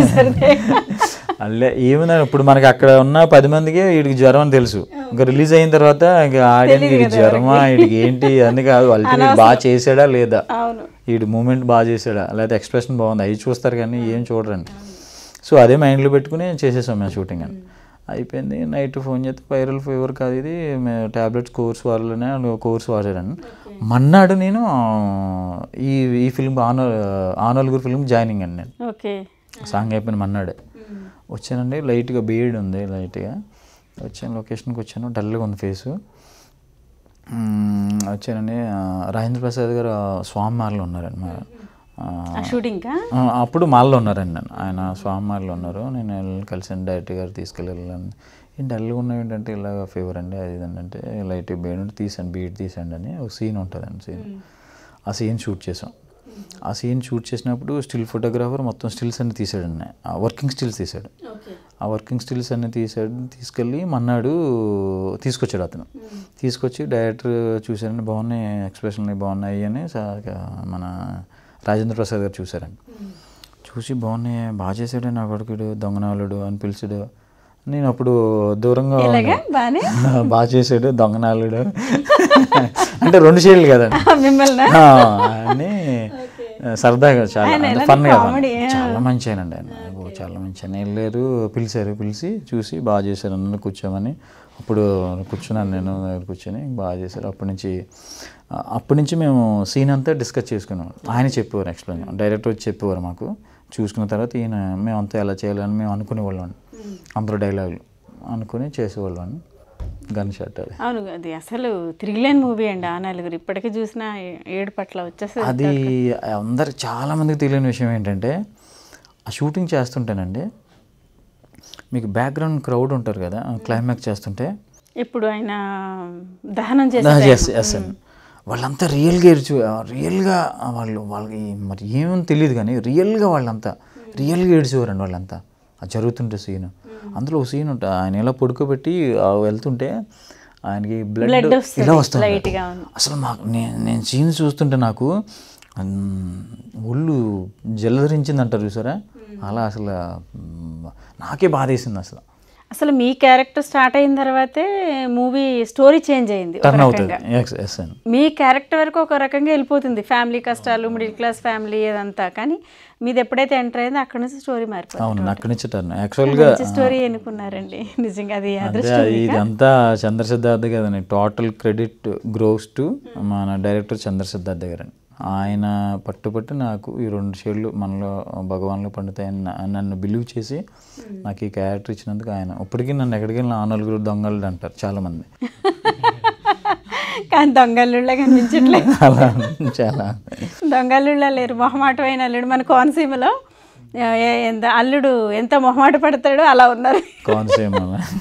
అల్లే ఏముంది ఇప్పుడు మనకి అక్కడ ఉన్న పది మందికి వీడికి జ్వరం అని తెలుసు ఇంకా రిలీజ్ అయిన తర్వాత ఇంకా ఆడియన్స్ వీడికి జ్వరమా వీడికి ఏంటి అని కాదు అల్టిమేట్ బాగా చేసాడా లేదా అవును వీడి మూమెంట్ బాగా చేసాడా లేకపోతే ఎక్స్ప్రెషన్ బాగుంది అవి చూస్తారు కానీ ఏం చూడరండి సో అదే మైండ్లో పెట్టుకుని చేసేసాం మేము షూటింగ్ అని అయిపోయింది నైట్ ఫోన్ చేస్తే వైరల్ ఫీవర్ కాదు ఇది మేము ట్యాబ్లెట్స్ కోర్స్ వాడలోనే కోర్స్ వాడారని మన్నాడు నేను ఆ, ఈ ఈ ఫిల్మ్ ఆనో ఆనోలుగురు ఫిల్మ్ జాయినింగ్ అండి నేను ఓకే సాంగ్ అయిపోయిన మన్నాడే వచ్చానండి లైట్గా బీడ్ ఉంది లైట్గా వచ్చాను లొకేషన్కి వచ్చాను డల్గా ఉంది ఫేసు మ్మ్, వచ్చానండి ఆ, రాజేంద్ర ప్రసాద్ గారు ఆ, స్వామి మాలలో ఉన్నారండి మా ఆ, ఆ షూటింగ్ కా ఆ, అప్పుడు మాల్లో ఉన్నారండి నేను ఆయన స్వామి మాల్లో ఉన్నారు నేను వెళ్ళి కలిసాను డైరెక్టర్ గారు తీసుకెళ్ళి వెళ్ళాను ఏం డల్గా ఉన్నావు ఏంటంటే ఇలాగ ఫీవర్ అండి అది ఇది అంటే లైట్ బీడ్ ఉంటే తీసాను బీడ్ తీసండి అని ఒక సీన్ ఉంటుందండి సీన్ ఆ సీన్ షూట్ చేసాం ఆ సీన్ షూట్ చేసినప్పుడు స్టిల్ ఫోటోగ్రాఫర్ మొత్తం స్టిల్స్ అన్ని తీసాడండి ఆ వర్కింగ్ స్టిల్స్ తీసాడు ఆ వర్కింగ్ స్టిల్స్ అన్ని తీసాడు తీసుకెళ్ళి మన్నాడు తీసుకొచ్చాడు అతను తీసుకొచ్చి డైరెక్టర్ చూశారండి బాగున్నాయి ఎక్స్ప్రెషన్లు బాగున్నాయి అని సా- మన రాజేంద్ర ప్రసాద్ గారు చూశారండి చూసి బాగున్నాయి బాగా చేశాడు నా కొడుకుడు దొంగనాలుడు అని పిలిచాడు నేను అప్పుడు దూరంగా ఇలాగా ఉన్నా. బానే బాగా చేశాడు దొంగనాలుడు అంటే రెండు షేడ్లు కదండి మిమ్మల్ని ఆ, అని సరదాగా చాలా ఆయన అంటే ఎలాంటి ఫన్ comedy, ఆ. చాలా మంచి ఆయనండి ఆయన అబ్బో, చాలా మంచి ఆయన వెళ్ళారు పిలిచారు పిలిచి చూసి బాగా చేశారు నన్ను కూర్చోమని అప్పుడు కూర్చున్నాను నేను దగ్గర కూర్చొని బాగా చేశారు అప్పటి నుంచి ఆ, అప్పటి నుంచి మేము సీన్ అంతా డిస్కస్ చేసుకున్నాం ఆయన చెప్పేవారు ఎక్స్ప్లెయిన్ డైరెక్టర్ వచ్చి చెప్పేవారు మాకు చూసుకున్న తర్వాత ఈయన మేమంతా ఎలా చేయాలని మేము అనుకునేవాళ్ళం అందరూ డైలాగులు అనుకుని చేసేవాళ్ళం గన్ షాట్ అది అవును అది అసలు తిరిగిలేని మూవీ అండి ఆ నలుగురు ఇప్పటికీ చూసినా ఏ- ఏడు పట్ల వచ్చేస్తుంది అది అందరికి చాలా మందికి తెలియని విషయం ఏంటంటే ఆ షూటింగ్ చేస్తుంటేనండి మీకు బ్యాక్గ్రౌండ్ క్రౌడ్ ఉంటారు కదా క్లైమాక్స్ చేస్తుంటే ఇప్పుడు ఆయన దహనం చేసి ఎస్ ఎస్ అండి వాళ్ళంతా రియల్గా ఏడ్చు రియల్గా వాళ్ళు వాళ్ళకి మరి ఏమని తెలియదు కానీ రియల్గా వాళ్ళంతా రియల్గా ఏడ్చేవారండి వాళ్ళంతా అది జరుగుతుంటే సీన్ అందులో ఒక సీన్ ఉంటుంది ఆయన ఇలా పడుకోబెట్టి ఆ వెళ్తుంటే ఆయనకి బ్లడ్ Blood వస్తుంది, ఇలా వస్తుంది light గా ఉంది. అసలు మాకు నేను నేను సీన్ చూస్తుంటే నాకు మ్, ఒళ్ళు జలధరించింది అంటారు చూసారా అలా అసలు మ్, నాకే బాధేసింది అసలు అసలు మీ క్యారెక్టర్ స్టార్ట్ అయిన తర్వాతే మూవీ స్టోరీ చేంజ్ అయింది ఒక టర్న్ అవుతుంది రకంగా ఎస్ ఎస్ అండి మీ క్యారెక్టర్ వరకు ఒక రకంగా వెళ్ళిపోతుంది ఫ్యామిలీ కష్టాలు మిడిల్ క్లాస్ ఫ్యామిలీ అదంతా కానీ మీది ఎప్పుడైతే ఎంటర్ అయిందో అక్కడ నుంచి స్టోరీ మారిపోయింది అవును అక్కడి నుంచి టర్న్ యాక్చువల్గా మంచి స్టోరీ ఎన్నుకున్నారండి నిజంగా అది అదే అదృష్టం ఇదంతా చంద్ర సిద్ధార్థ కదండి టోటల్ క్రెడిట్ గ్రోస్ టు మన డైరెక్టర్ చంద్ర సిద్ధార్థ గారండి ఆయన పట్టుపట్టి నాకు ఈ రెండు షేడ్లు మనలో భగవాన్లో పండుతాయని నా- నన్ను బిలీవ్ చేసి నాకు ఈ క్యారెక్టర్ ఇచ్చినందుకు ఆయన ఇప్పటికీ నన్ను ఎక్కడికి వెళ్ళిన ఆ నలుగురు దొంగలు అంటారు చాలామంది కానీ దొంగలుళ్ళ కనిపించట్లేదు అలా చాలా దొంగలుళ్ళ లేరు మొహమాటమైన అల్లుడు మన కోనసీమలో ఆ, ఏ- ఎంత అల్లుడు ఎంత మొహమాట పడతాడో అలా ఉన్నారు కాన్సేమ్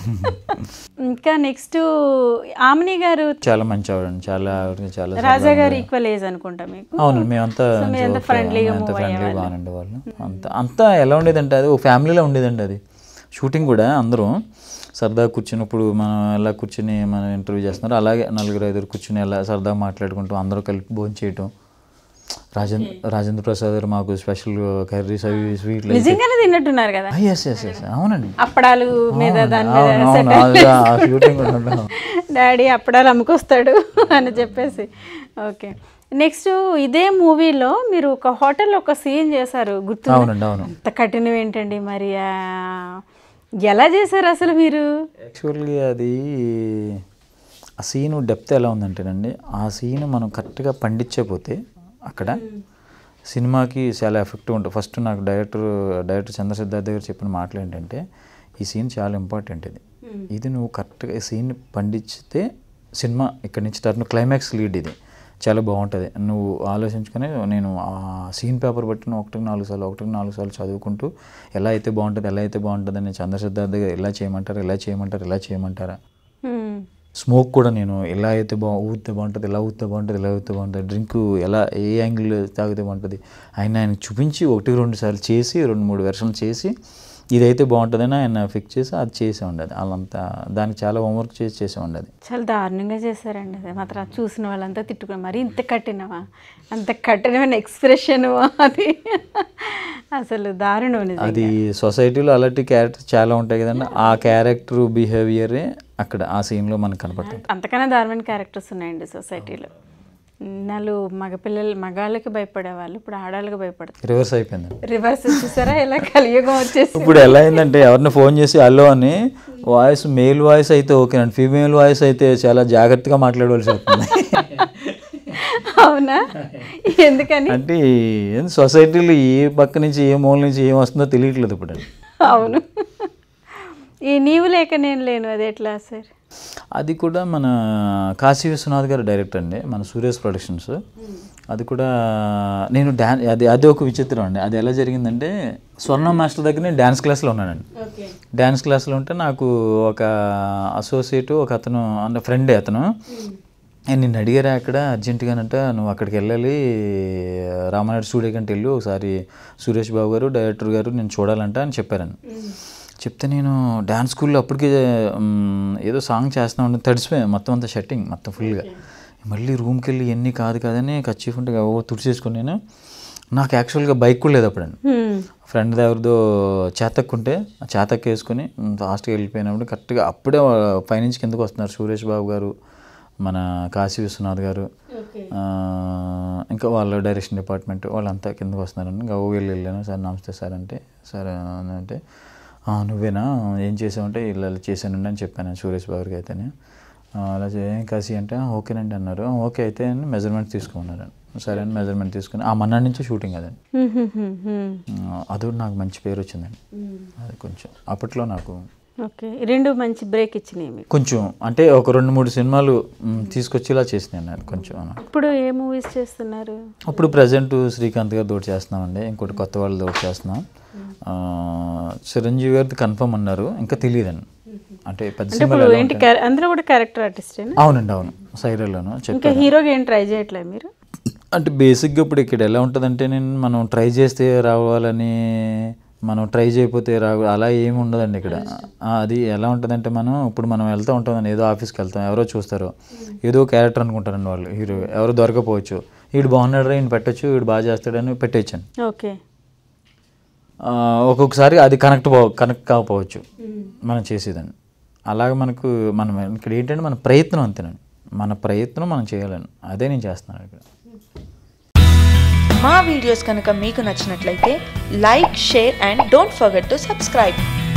ఇంకా నెక్స్ట్ ఆమెని గారు చాలా మంచి ఆవిడండి చాలా ఆవిడకి చాలా రాజా గారు ఈక్వల్ ఏజ్ అనుకుంటా మీకు అవును మేమంతా మీరంతా friendly-గా అంత move ఫ్రెండ్లీ బాగుండే వాళ్ళు అంత అంతా ఎలా ఉండేదంటే అది ఒక ఫ్యామిలీలో ఉండేదండి అది షూటింగ్ కూడా అందరూ సరదాగా కూర్చున్నప్పుడు మనం ఎలా కూర్చుని మనం ఇంటర్వ్యూ చేస్తున్నారు అలాగే నలుగురు ఐదుగురు కూర్చుని ఎలా సరదాగా మాట్లాడుకుంటూ అందరూ కలిపి భోజనం చేయటం రాజేంద్ర రాజేంద్ర ప్రసాద్ గారు మాకు స్పెషల్ కర్రీస్ అవి స్వీట్లు నిజంగానే తిన్నట్టున్నారు కదా ఎస్ ఎస్ ఎస్ అవునండి అప్పడాలు మీద దాని మీద అవును, అవును, అది ఆ షూటింగ్ కూడా ఉండడం. డాడీ అప్పడాలు అమ్ముకొస్తాడు అని చెప్పేసి ఓకే నెక్స్ట్ ఇదే మూవీలో మీరు ఒక హోటల్లో ఒక సీన్ చేశారు గుర్తు అవునండి అవును అంత కఠినం ఏంటండి మరి ఆ, ఎలా చేశారు అసలు మీరు యాక్చువల్లీ అది ఆ సీను డెప్త్ ఎలా ఉందంటేనండి ఆ సీన్ మనం కరెక్ట్గా పండించకపోతే అక్కడ సినిమాకి చాలా ఎఫెక్టివ్ ఉంటుంది ఫస్ట్ నాకు డైరెక్టర్ డైరెక్టర్ చంద్రసిద్ధార్థ్ దగ్గర చెప్పిన మాటలు ఏంటంటే ఈ సీన్ చాలా ఇంపార్టెంట్ ఇది ఇది నువ్వు కరెక్ట్గా ఈ సీన్ పండించితే సినిమా ఇక్కడి నుంచి టర్న్ క్లైమాక్స్ లీడ్ ఇది చాలా బాగుంటుంది నువ్వు ఆలోచించుకొని నేను ఆ సీన్ పేపర్ బట్టి నువ్వు ఒకటికి నాలుగు సార్లు ఒకటికి నాలుగు సార్లు చదువుకుంటూ ఎలా అయితే బాగుంటుంది ఎలా అయితే బాగుంటుంది అని చంద్రసిద్ధార్థ్ దగ్గర ఎలా చేయమంటారు ఎలా చేయమంటారు ఎలా చేయమంటారా హ్మ్. స్మోక్ కూడా నేను ఎలా అయితే బా ఊతే బాగుంటుంది ఎలా ఊతే బాగుంటుంది ఎలా ఊతే బాగుంటుంది డ్రింక్ ఎలా ఏ యాంగిల్ తాగితే బాగుంటుంది ఆయన ఆయన చూపించి ఒకటి రెండు సార్లు చేసి రెండు మూడు వెర్షన్లు చేసి ఇదైతే బాగుంటుందని ఆయన ఫిక్స్ చేసి అది చేసే ఉండదు వాళ్ళంతా దానికి చాలా హోంవర్క్ చేసి చేసే ఉండదు చాలా దారుణంగా చేశారండి అది మాత్రం చూసిన వాళ్ళంతా తిట్టుకున్నారు మరి ఇంత కఠినమా అంత కఠినమైన ఎక్స్ప్రెషన్ అది అసలు దారుణం నిజంగా. అది సొసైటీలో అలాంటి క్యారెక్టర్స్ చాలా ఉంటాయి కదండి ఆ క్యారెక్టర్ బిహేవియరే అక్కడ ఆ సీన్లో మనకు కనపడుతుంది అంతకన్నా దారుణమైన క్యారెక్టర్స్ ఉన్నాయండి సొసైటీలో నాలు మగపిల్లలు మగాళ్ళకి భయపడేవాళ్ళు ఇప్పుడు ఆడాళ్ళకి భయపడతారు రివర్స్ అయిపోయింది రివర్స్ చూసారా ఎలా కలియుగం వచ్చేసి ఇప్పుడు ఎలా అయిందంటే ఎవరిని ఫోన్ చేసి హలో అని వాయిస్ మేల్ వాయిస్ అయితే ఓకే అండి ఫీమేల్ వాయిస్ అయితే చాలా జాగ్రత్తగా మాట్లాడవలసి వస్తుంది అవునా ఎందుకని అంటే ఏం సొసైటీలో ఏ పక్క నుంచి ఏ మూల నుంచి ఏం వస్తుందో తెలియట్లేదు ఇప్పుడు అవును ఈ నీవు లేక నేను లేను అది ఎట్లా సార్ అది కూడా మన కాశీ విశ్వనాథ్ గారు డైరెక్టర్ అండి మన సూర్యస్ ప్రొడక్షన్స్ అది కూడా నేను డ్యాన్ అది అది ఒక విచిత్రం అండి అది ఎలా జరిగిందంటే స్వర్ణ మాస్టర్ దగ్గర నేను డ్యాన్స్ క్లాస్లో ఉన్నానండి ఓకే డ్యాన్స్ క్లాస్లో ఉంటే నాకు ఒక అసోసియేట్ ఒక అతను అంటే ఫ్రెండే అతను "ఏ, నిన్ను అడిగారా అక్కడ అర్జెంటుగానంట నువ్వు అక్కడికి వెళ్ళాలి రామానాయుడు స్టూడియో కంటే వెళ్ళు ఒకసారి సురేష్ బాబు గారు డైరెక్టర్ గారు నేను చూడాలంట అని చెప్పారని చెప్తే నేను డ్యాన్స్ స్కూల్లో అప్పటికే మ్, ఏదో సాంగ్ చేస్తా ఉంటే తడిసిపోయాను మొత్తం అంతా షట్టింగ్ మొత్తం ఫుల్గా మళ్ళీ రూమ్కి వెళ్ళి ఎన్ని కాదు కాదని కచ్చీఫ్ ఉంటే ఓ తుడిచేసుకుని నేను నాకు యాక్చువల్గా బైక్ కూడా లేదు అప్పుడండి ఫ్రెండ్ దగ్గరదో చేతక్కుంటే ఆ చేతక్ వేసుకుని ఫాస్ట్గా వెళ్ళిపోయినప్పుడు కరెక్ట్గా అప్పుడే పైనుంచి కిందకు వస్తున్నారు సురేష్ బాబు గారు మన కాశీ విశ్వనాథ్ గారు ఆ, ఇంకా వాళ్ళ డైరెక్షన్ డిపార్ట్మెంట్ వాళ్ళంతా కిందకు వస్తున్నారని ఇంకా ఓ వెళ్ళి వెళ్ళాను సార్ నమస్తే సార్ అంటే సార్ అని అంటే "ఆ, నువ్వేనా ఏం చేసావంటే ఇలా ఇలా చేశానండి అని చెప్పాను సురేష్ బాబు గారికి అయితేనే "ఆ, అలా చే- ఏం కాశీ అంటే "ఆ, ఓకేనండి అన్నారు "ఆ, ఓకే అయితే అని మెజర్మెంట్ తీసుకున్నారు సరే అని మెజర్మెంట్ తీసుకుని ఆ మన్నాడు నుంచి షూటింగ్ అదండి ఆ, అది కూడా నాకు మంచి పేరు వచ్చిందండి అది కొంచెం అప్పట్లో నాకు ఓకే ఈ రెండు మంచి బ్రేక్ ఇచ్చినాయి మీకు కొంచెం అంటే ఒక రెండు మూడు సినిమాలు మ్, తీసుకొచ్చేలా చేసినాను నేను కొంచెం ఇప్పుడు ఏ మూవీస్ చేస్తున్నారు ఇప్పుడు ప్రజెంట్ శ్రీకాంత్ గారు తోటి చేస్తున్నామండి ఇంకోటి కొత్త వాళ్ళు తోటి చేస్తున్నాం ఆ, చిరంజీవి గారిది కన్ఫర్మ్ అన్నారు ఇంకా తెలియదండి అంటే పెద్ద అంటే సినిమాలు ఇప్పుడు ఎలా ఏంటి ఉంటాయి? క్యారె- అందులో కూడా క్యారెక్టర్ ఆర్టిస్టేనా అవునండి అవును సైరల్లోను ఇంకా చెప్పాను హీరోగా ఏం ట్రై చేయట్లేదు మీరు అంటే బేసిక్గా ఇప్పుడు ఇక్కడ ఎలా ఉంటుందంటే నేను మనం ట్రై చేస్తే రావాలని మనం ట్రై చేయకపోతే రావు అలా ఏమి ఉండదండి ఇక్కడ ఆ, అది ఎలా ఉంటుందంటే మనం ఇప్పుడు మనం వెళ్తూ ఉంటాం ఏదో ఆఫీస్కి వెళ్తాం ఎవరో చూస్తారు ఏదో క్యారెక్టర్ అనుకుంటారండి వాళ్ళు హీరో ఎవరో దొరకపోవచ్చు వీడు బాగున్నాడు ఈయన పెట్టొచ్చు వీడు బాగా చేస్తాడని పెట్టేయచ్చండి ఓకే ఆ, ఒక్కొక్కసారి అది కనెక్ట్ పో కనెక్ట్ కాకపోవచ్చు మనం చేసేదండి అలాగే మనకు మనం ఇక్కడ ఏంటంటే మన ప్రయత్నం అంతేనండి మన ప్రయత్నం మనం చేయాలని అదే నేను చేస్తున్నాను ఇక్కడ మా వీడియోస్ కనుక మీకు నచ్చినట్లయితే like share and don't forget to subscribe